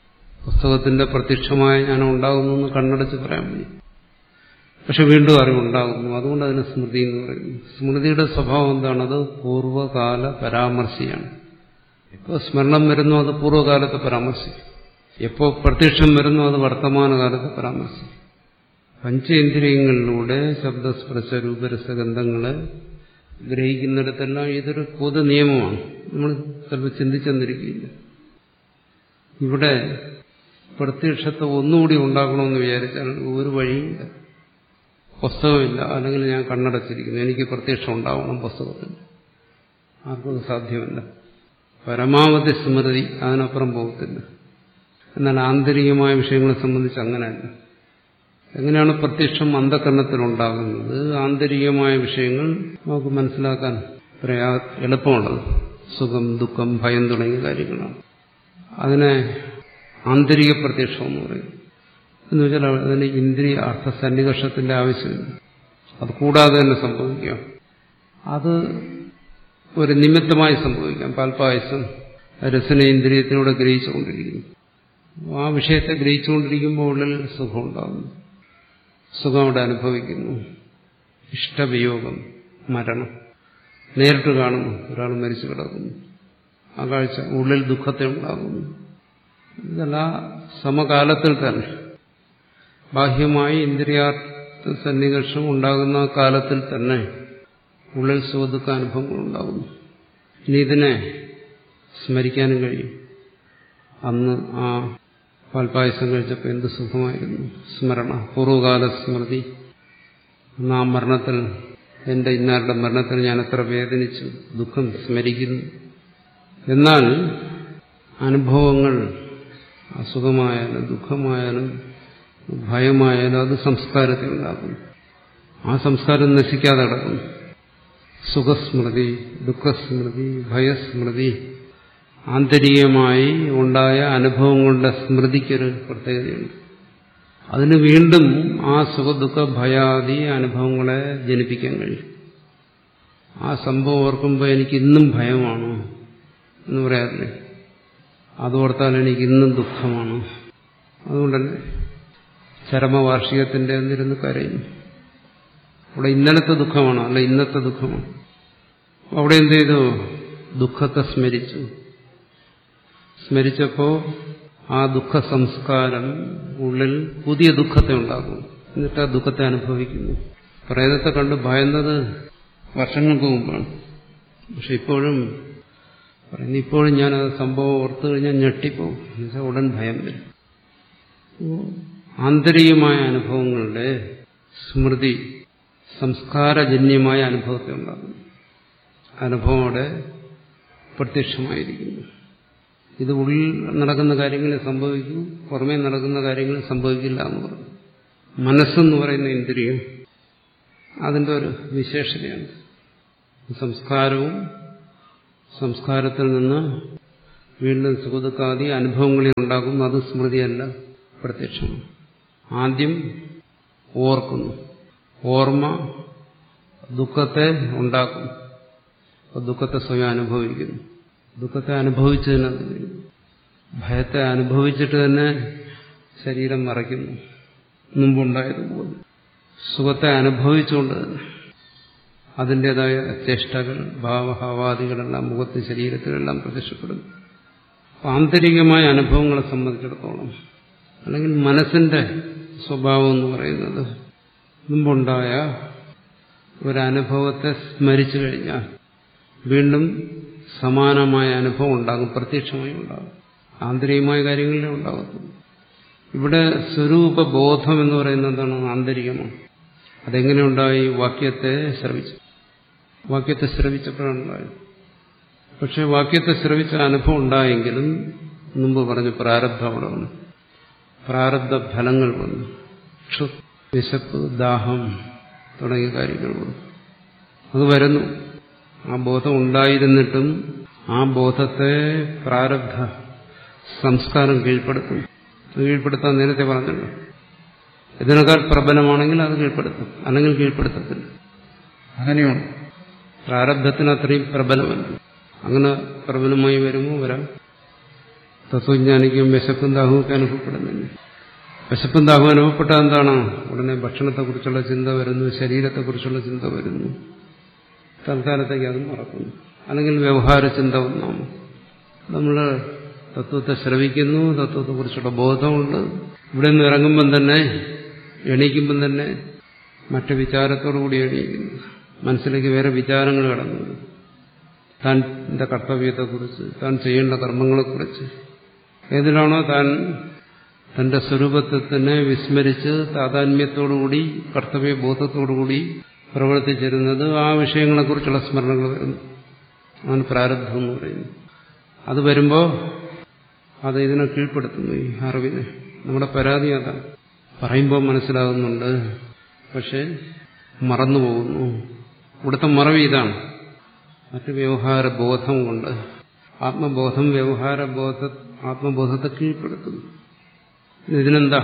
പുസ്തകത്തിന്റെ പ്രത്യക്ഷമായ ജ്ഞാനം ഉണ്ടാകുന്നു എന്ന് കണ്ണടച്ച് പറയാൻ വയ്യ പക്ഷെ വീണ്ടും അറിവുണ്ടാകുന്നു അതുകൊണ്ട് അതിന് സ്മൃതി എന്ന് പറയുന്നു സ്മൃതിയുടെ സ്വഭാവം എന്താണ് അത് പൂർവ്വകാല പരാമർശിയാണ് ഇപ്പോൾ സ്മരണം വരുന്നു അത് പൂർവ്വകാലത്തെ പരാമർശിക്കും എപ്പോൾ പ്രത്യക്ഷം വരുന്നു അത് വർത്തമാനകാലത്തെ പരാമർശിക്കും പഞ്ചേന്ദ്രിയങ്ങളിലൂടെ ശബ്ദസ്പർശ രൂപരസഗന്ധങ്ങളെ ഗ്രഹിക്കുന്നിടത്തെല്ലാം ഇതൊരു പൊതു നിയമമാണ് നമ്മൾ ചിലപ്പോൾ ചിന്തിച്ചെന്നിരിക്കില്ല ഇവിടെ പ്രത്യക്ഷത്തെ ഒന്നുകൂടി ഉണ്ടാക്കണമെന്ന് വിചാരിച്ചാൽ ഒരു വഴിയില്ല പുസ്തകമില്ല അല്ലെങ്കിൽ ഞാൻ കണ്ണടച്ചിരിക്കുന്നു എനിക്ക് പ്രത്യക്ഷം ഉണ്ടാവണം പുസ്തകത്തിൽ ആർക്കും സാധ്യമല്ല പരമാവധി സ്മൃതി അതിനപ്പുറം പോകത്തില്ല എന്നാൽ ആന്തരികമായ വിഷയങ്ങളെ സംബന്ധിച്ച് അങ്ങനെയല്ല എങ്ങനെയാണ് പ്രത്യക്ഷം അന്ധകരണത്തിലുണ്ടാകുന്നത് ആന്തരികമായ വിഷയങ്ങൾ നമുക്ക് മനസ്സിലാക്കാൻ പ്രയാ എളുപ്പമുള്ളത് സുഖം ദുഃഖം ഭയം തുടങ്ങിയ കാര്യങ്ങളാണ് അതിനെ ആന്തരിക പ്രത്യക്ഷം എന്ന് പറയും എന്ന് വെച്ചാൽ അതിന് ഇന്ദ്രിയ അർത്ഥ സന്നികർഷത്തിന്റെ ആവശ്യമില്ല അത് കൂടാതെ തന്നെ സംഭവിക്കാം അത് ഒരു നിമിത്തമായി സംഭവിക്കാം പാൽപായസം രസനേന്ദ്രിയത്തിലൂടെ ഗ്രഹിച്ചുകൊണ്ടിരിക്കുന്നു ആ വിഷയത്തെ ഗ്രഹിച്ചുകൊണ്ടിരിക്കുമ്പോൾ ഉള്ളിൽ സുഖമുണ്ടാകുന്നു സുഖം അവിടെ അനുഭവിക്കുന്നു ഇഷ്ടവിയോഗം മരണം നേരിട്ട് കാണുന്നു ഒരാൾ മരിച്ചു കിടക്കുന്നു ആ കാഴ്ച ഉള്ളിൽ ദുഃഖത്തെ ഉണ്ടാകുന്നു ഇതെല്ലാം സമകാലത്തിൽ തന്നെ ബാഹ്യമായി ഇന്ദ്രിയാർത്ഥ സന്നികർഷം ഉണ്ടാകുന്ന കാലത്തിൽ തന്നെ ഉള്ളിൽ സുഖദുഃഖ അനുഭവങ്ങൾ ഉണ്ടാകുന്നു ഇനി ഇതിനെ സ്മരിക്കാനും കഴിയും അന്ന് ആ പാൽപ്പായസം കഴിച്ചപ്പോൾ എന്ത് സുഖമായിരുന്നു സ്മരണ പൂർവ്വകാല സ്മൃതി അന്ന് ആ മരണത്തിൽ എന്റെ ഇന്നാരുടെ മരണത്തിൽ ഞാൻ എത്ര വേദനിച്ചു ദുഃഖം സ്മരിക്കുന്നു എന്നാൽ അനുഭവങ്ങൾ അസുഖമായാലും ദുഃഖമായാലും ഭയമായാലും അത് സംസ്കാരത്തിൽ ഉണ്ടാകുന്നു ആ സംസ്കാരം നശിക്കാതെ കിടക്കുന്നു സുഖസ്മൃതി ദുഃഖസ്മൃതി ഭയസ്മൃതി ആന്തരികമായി ഉണ്ടായ അനുഭവങ്ങളുടെ സ്മൃതിക്കൊരു പ്രത്യേകതയുണ്ട് അതിന് വീണ്ടും ആ സുഖദുഃഖ ഭയാദി അനുഭവങ്ങളെ ജനിപ്പിക്കാൻ കഴിയും ആ സംഭവം ഓർക്കുമ്പോൾ എനിക്ക് ഇന്നും ഭയമാണ് എന്ന് പറയാറില്ലേ അതോർത്താൽ എനിക്ക് ഇന്നും ദുഃഖമാണ് അതുകൊണ്ടല്ലേ ചരമവാർഷികത്തിന്റെ എന്നിരുന്ന് കരയുന്നു അവിടെ ഇന്നലത്തെ ദുഃഖമാണ് അല്ല ഇന്നത്തെ ദുഃഖമാണ് അവിടെ എന്ത് ചെയ്തു ദുഃഖത്തെ സ്മരിച്ചു സ്മരിച്ചപ്പോ ആ ദുഃഖ സംസ്കാരം ഉള്ളിൽ പുതിയ ദുഃഖത്തെ ഉണ്ടാക്കും എന്നിട്ട് ആ ദുഃഖത്തെ അനുഭവിക്കുന്നു പ്രേതത്തെ കണ്ട് ഭയന്നത് വർഷങ്ങൾക്ക് മുമ്പാണ് പക്ഷെ ഇപ്പോഴും പറയുന്നു ഇപ്പോഴും ഞാൻ ആ സംഭവം ഓർത്തു കഴിഞ്ഞാൽ ഞെട്ടിപ്പോവും എന്നുവെച്ചാൽ ഉടൻ ഭയം വരും ആന്തരികമായ അനുഭവങ്ങളുടെ സ്മൃതി സംസ്കാരജന്യമായ അനുഭവത്തെ ഉണ്ടാകുന്നു അനുഭവം അവിടെ പ്രത്യക്ഷമായിരിക്കുന്നു ഇത് ഉള്ളിൽ നടക്കുന്ന കാര്യങ്ങൾ സംഭവിക്കും പുറമേ നടക്കുന്ന കാര്യങ്ങൾ സംഭവിക്കില്ല എന്ന് പറഞ്ഞു മനസ്സെന്ന് പറയുന്ന ഇന്ദ്രിയം അതിൻ്റെ ഒരു വിശേഷതയാണ് സംസ്കാരവും സംസ്കാരത്തിൽ നിന്ന് വീണ്ടും സുഖദുഃഖാദി അനുഭവങ്ങളിൽ ഉണ്ടാകും അത് സ്മൃതിയല്ല പ്രത്യക്ഷമാണ് ആദ്യം ഓർക്കുന്നു ഓർമ്മ ദുഃഖത്തെ ഉണ്ടാക്കും ദുഃഖത്തെ സ്വയം അനുഭവിക്കുന്നു ദുഃഖത്തെ അനുഭവിച്ചതിന് ഭയത്തെ അനുഭവിച്ചിട്ട് തന്നെ ശരീരം മറയ്ക്കുന്നു മുമ്പുണ്ടായതുപോലെ സുഖത്തെ അനുഭവിച്ചുകൊണ്ട് തന്നെ അതിൻ്റെതായ ചേഷ്ടകൾ ഭാവഹാവാദികളെല്ലാം മുഖത്ത് ശരീരത്തിലെല്ലാം പ്രത്യക്ഷപ്പെടുന്നു ആന്തരികമായ അനുഭവങ്ങളെ സംബന്ധിച്ചിടത്തോളം അല്ലെങ്കിൽ മനസ്സിന്റെ സ്വഭാവം എന്ന് പറയുന്നത് മുമ്പുണ്ടായ ഒരനുഭവത്തെ സ്മരിച്ചു കഴിഞ്ഞാൽ വീണ്ടും സമാനമായ അനുഭവം ഉണ്ടാകും പ്രത്യക്ഷമായി ഉണ്ടാകും ആന്തരികമായ കാര്യങ്ങളിലേ ഉണ്ടാകത്തുള്ളൂ ഇവിടെ സ്വരൂപബോധം എന്ന് പറയുന്നത് എന്താണ് ആന്തരികമാണ് അതെങ്ങനെ ഉണ്ടായി വാക്യത്തെ ശ്രവിച്ചു വാക്യത്തെ ശ്രവിച്ചപ്പോഴാണ് ഉണ്ടായത് പക്ഷെ വാക്യത്തെ ശ്രവിച്ച അനുഭവം ഉണ്ടായെങ്കിലും മുമ്പ് പറഞ്ഞു പ്രാരബ്ധം അവിടെ വന്നു പ്രാരബ്ധ ഫലങ്ങൾ വന്നു ക്ഷു വിശപ്പ് ദാഹം തുടങ്ങിയ കാര്യങ്ങൾ വന്നു അത് വരുന്നു ആ ബോധം ഉണ്ടായിരുന്നിട്ടും ആ ബോധത്തെ പ്രാരബ്ധ സംസ്കാരം കീഴ്പ്പെടുത്തും കീഴ്പ്പെടുത്താൻ നേരത്തെ പറഞ്ഞല്ലോ ഇതിനേക്കാൾ പ്രബലമാണെങ്കിൽ അത് കീഴ്പ്പെടുത്തും അല്ലെങ്കിൽ കീഴ്പ്പെടുത്തത്തില്ല അങ്ങനെയാണ് പ്രാരബ്ധത്തിന് അത്രയും പ്രബലമല്ല അങ്ങനെ പ്രബലമായി വരുമോ വരാം തത്വജ്ഞാനിക്കും വിശപ്പും ദാഹവും ഒക്കെ അനുഭവപ്പെടുന്നില്ല വിശപ്പും ദാഹവും അനുഭവപ്പെട്ട എന്താണ് ഉടനെ ഭക്ഷണത്തെക്കുറിച്ചുള്ള ചിന്ത വരുന്നു ശരീരത്തെക്കുറിച്ചുള്ള ചിന്ത വരുന്നു തൽക്കാലത്തേക്ക് അത് മറക്കുന്നു അല്ലെങ്കിൽ വ്യവഹാര ചിന്ത ഒന്നാണ് നമ്മൾ തത്വത്തെ ശ്രവിക്കുന്നു തത്വത്തെക്കുറിച്ചുള്ള ബോധമുണ്ട് ഇവിടെ നിന്ന് ഇറങ്ങുമ്പം തന്നെ എണീക്കുമ്പം തന്നെ മറ്റു വിചാരത്തോടു കൂടി എണീക്കുന്നു മനസ്സിലേക്ക് വേറെ വിചാരങ്ങൾ കടന്നു വരും. താൻ്റെ കർത്തവ്യത്തെക്കുറിച്ച് താൻ ചെയ്യേണ്ട കർമ്മങ്ങളെക്കുറിച്ച് ഏതിലാണോ താൻ തന്റെ സ്വരൂപത്തെ തന്നെ വിസ്മരിച്ച് താതാത്മ്യത്തോടുകൂടി കർത്തവ്യബോധത്തോടുകൂടി പ്രവർത്തിച്ചിരുന്നത് ആ വിഷയങ്ങളെക്കുറിച്ചുള്ള സ്മരണകൾ വരുന്നു അതാണ് പ്രാരബ്ധം എന്ന് പറയുന്നത് അത് വരുമ്പോൾ അത് ഇതിനെ കീഴ്പ്പെടുത്തുന്നു ഈ അറിവിനെ നമ്മുടെ പരാതി അതാണ് പറയുമ്പോൾ മനസ്സിലാകുന്നുണ്ട് പക്ഷെ മറന്നുപോകുന്നു ഇവിടുത്തെ മറവി ഇതാണ് മറ്റ് വ്യവഹാര ബോധം കൊണ്ട് ആത്മബോധം വ്യവഹാര ബോധ ആത്മബോധത്തെ കീഴ്പ്പെടുത്തുന്നു ഇതിനെന്താ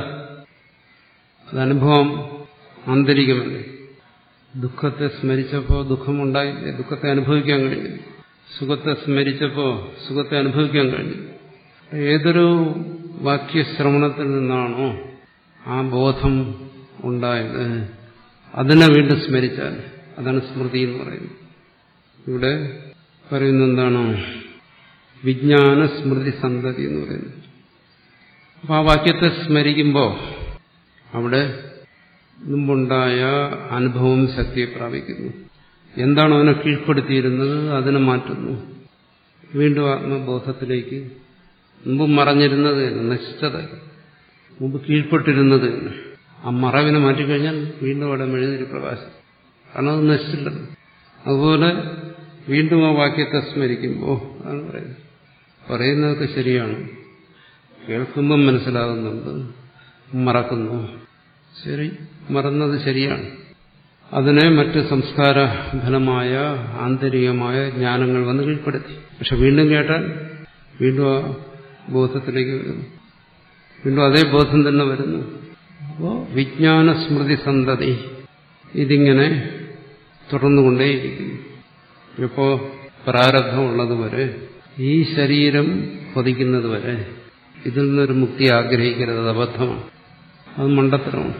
അത് അനുഭവം ആന്തരികമല്ലേ ദുഃഖത്തെ സ്മരിച്ചപ്പോൾ ദുഃഖമുണ്ടായില്ലേ ദുഃഖത്തെ അനുഭവിക്കാൻ കഴിഞ്ഞു സുഖത്തെ സ്മരിച്ചപ്പോൾ സുഖത്തെ അനുഭവിക്കാൻ കഴിഞ്ഞു ഏതൊരു വാക്യശ്രവണത്തിൽ നിന്നാണോ ആ ബോധം ഉണ്ടായത് അതിനെ വീണ്ടും സ്മരിച്ചാൽ അതാണ് സ്മൃതി എന്ന് പറയുന്നത് ഇവിടെ പറയുന്ന എന്താണ് വിജ്ഞാന സ്മൃതി സന്തതി എന്ന് പറയുന്നത് അപ്പൊ ആ വാക്യത്തെ സ്മരിക്കുമ്പോൾ അവിടെ മുമ്പുണ്ടായ അനുഭവം ശക്തിയെ പ്രാപിക്കുന്നു എന്താണ് അവനെ കീഴ്പ്പെടുത്തിയിരുന്നത് അതിനെ മാറ്റുന്നു വീണ്ടും ആത്മബോധത്തിലേക്ക് മുമ്പ് മറഞ്ഞിരുന്നത് തന്നെ നശിച്ചത് മുമ്പ് കീഴ്പ്പെട്ടിരുന്നത് തന്നെ ആ മറവിനെ മാറ്റിക്കഴിഞ്ഞാൽ വീണ്ടും അവിടെ മെഴുതിരി പ്രകാശം കാരണം അത് നശിച്ചില്ലല്ലോ അതുപോലെ വീണ്ടും ആ വാക്യത്തെ സ്മരിക്കുമ്പോൾ അതാണ് പറയുന്നത് പറയുന്നതൊക്കെ ശരിയാണ് കേൾക്കുമ്പം മനസ്സിലാകുന്നുണ്ട് മറക്കുന്നു ശരി മറന്നത് ശരിയാണ് അതിനെ മറ്റ് സംസ്കാര ഫലമായ ആന്തരികമായ ജ്ഞാനങ്ങൾ വന്ന് കീഴ്പ്പെടുത്തി പക്ഷെ വീണ്ടും കേട്ടാൽ വീണ്ടും ആ ബോധത്തിലേക്ക് വരുന്നു വീണ്ടും അതേ ബോധം തന്നെ വരുന്നു അപ്പോൾ വിജ്ഞാന സ്മൃതി സന്തതി ഇതിങ്ങനെ തുടർന്നുകൊണ്ടേയിരിക്കുന്നു ഇപ്പോ പ്രാരബ്ധമുള്ളതുവരെ ഈ ശരീരം പതിക്കുന്നത് വരെ ഇതിൽ നിന്നൊരു മുക്തി ആഗ്രഹിക്കരുത് അത് അബദ്ധമാണ് അത് മണ്ടത്തരമാണ്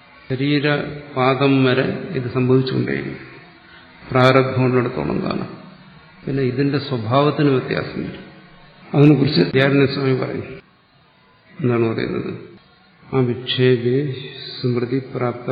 ശരീരപാദം വരെ ഇത് സംഭവിച്ചുകൊണ്ടേയിരിക്കും പ്രാരബ്ധമുള്ളിടത്തോളം കാലം പിന്നെ ഇതിന്റെ സ്വഭാവത്തിന് വ്യത്യാസം വരും അതിനെക്കുറിച്ച് ധ്യാനസ്വാമി പറയും എന്താണ് പറയുന്നത് ആ വിക്ഷേപേ സ്മൃതി പ്രാപ്ത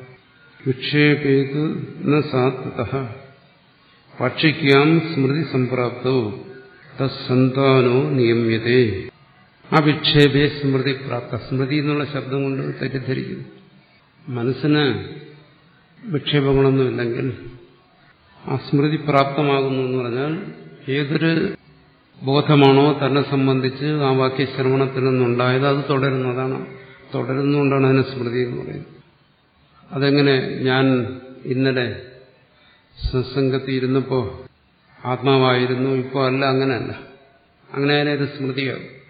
വിക്ഷേപേത് ന സാത്വത പക്ഷിക്കാം സ്മൃതി സംപ്രാപ്തോ തസ്സന്താനോ നിയമ്യതേ ആ വിക്ഷേപേ സ്മൃതി പ്രാപ്ത സ്മൃതി എന്നുള്ള ശബ്ദം കൊണ്ട് തെറ്റിദ്ധരിക്കുന്നു മനസ്സിന് വിക്ഷേപങ്ങളൊന്നുമില്ലെങ്കിൽ ആ സ്മൃതി പ്രാപ്തമാകുന്നു എന്ന് പറഞ്ഞാൽ ഏതൊരു ബോധമാണോ തന്നെ സംബന്ധിച്ച് ആ വാക്യശ്രവണത്തിൽ നിന്നുണ്ടായത് അത് തുടരുന്നു അതാണ് തുടരുന്നുകൊണ്ടാണ് അതിനെ സ്മൃതി എന്ന് പറയുന്നത് അതെങ്ങനെ ഞാൻ ഇന്നലെ സത്സംഗത്തിൽ ഇരുന്നപ്പോൾ ആത്മാവായിരുന്നു ഇപ്പോൾ അല്ല അങ്ങനെയല്ല അങ്ങനെ അതിനെ ഒരു സ്മൃതിയാകും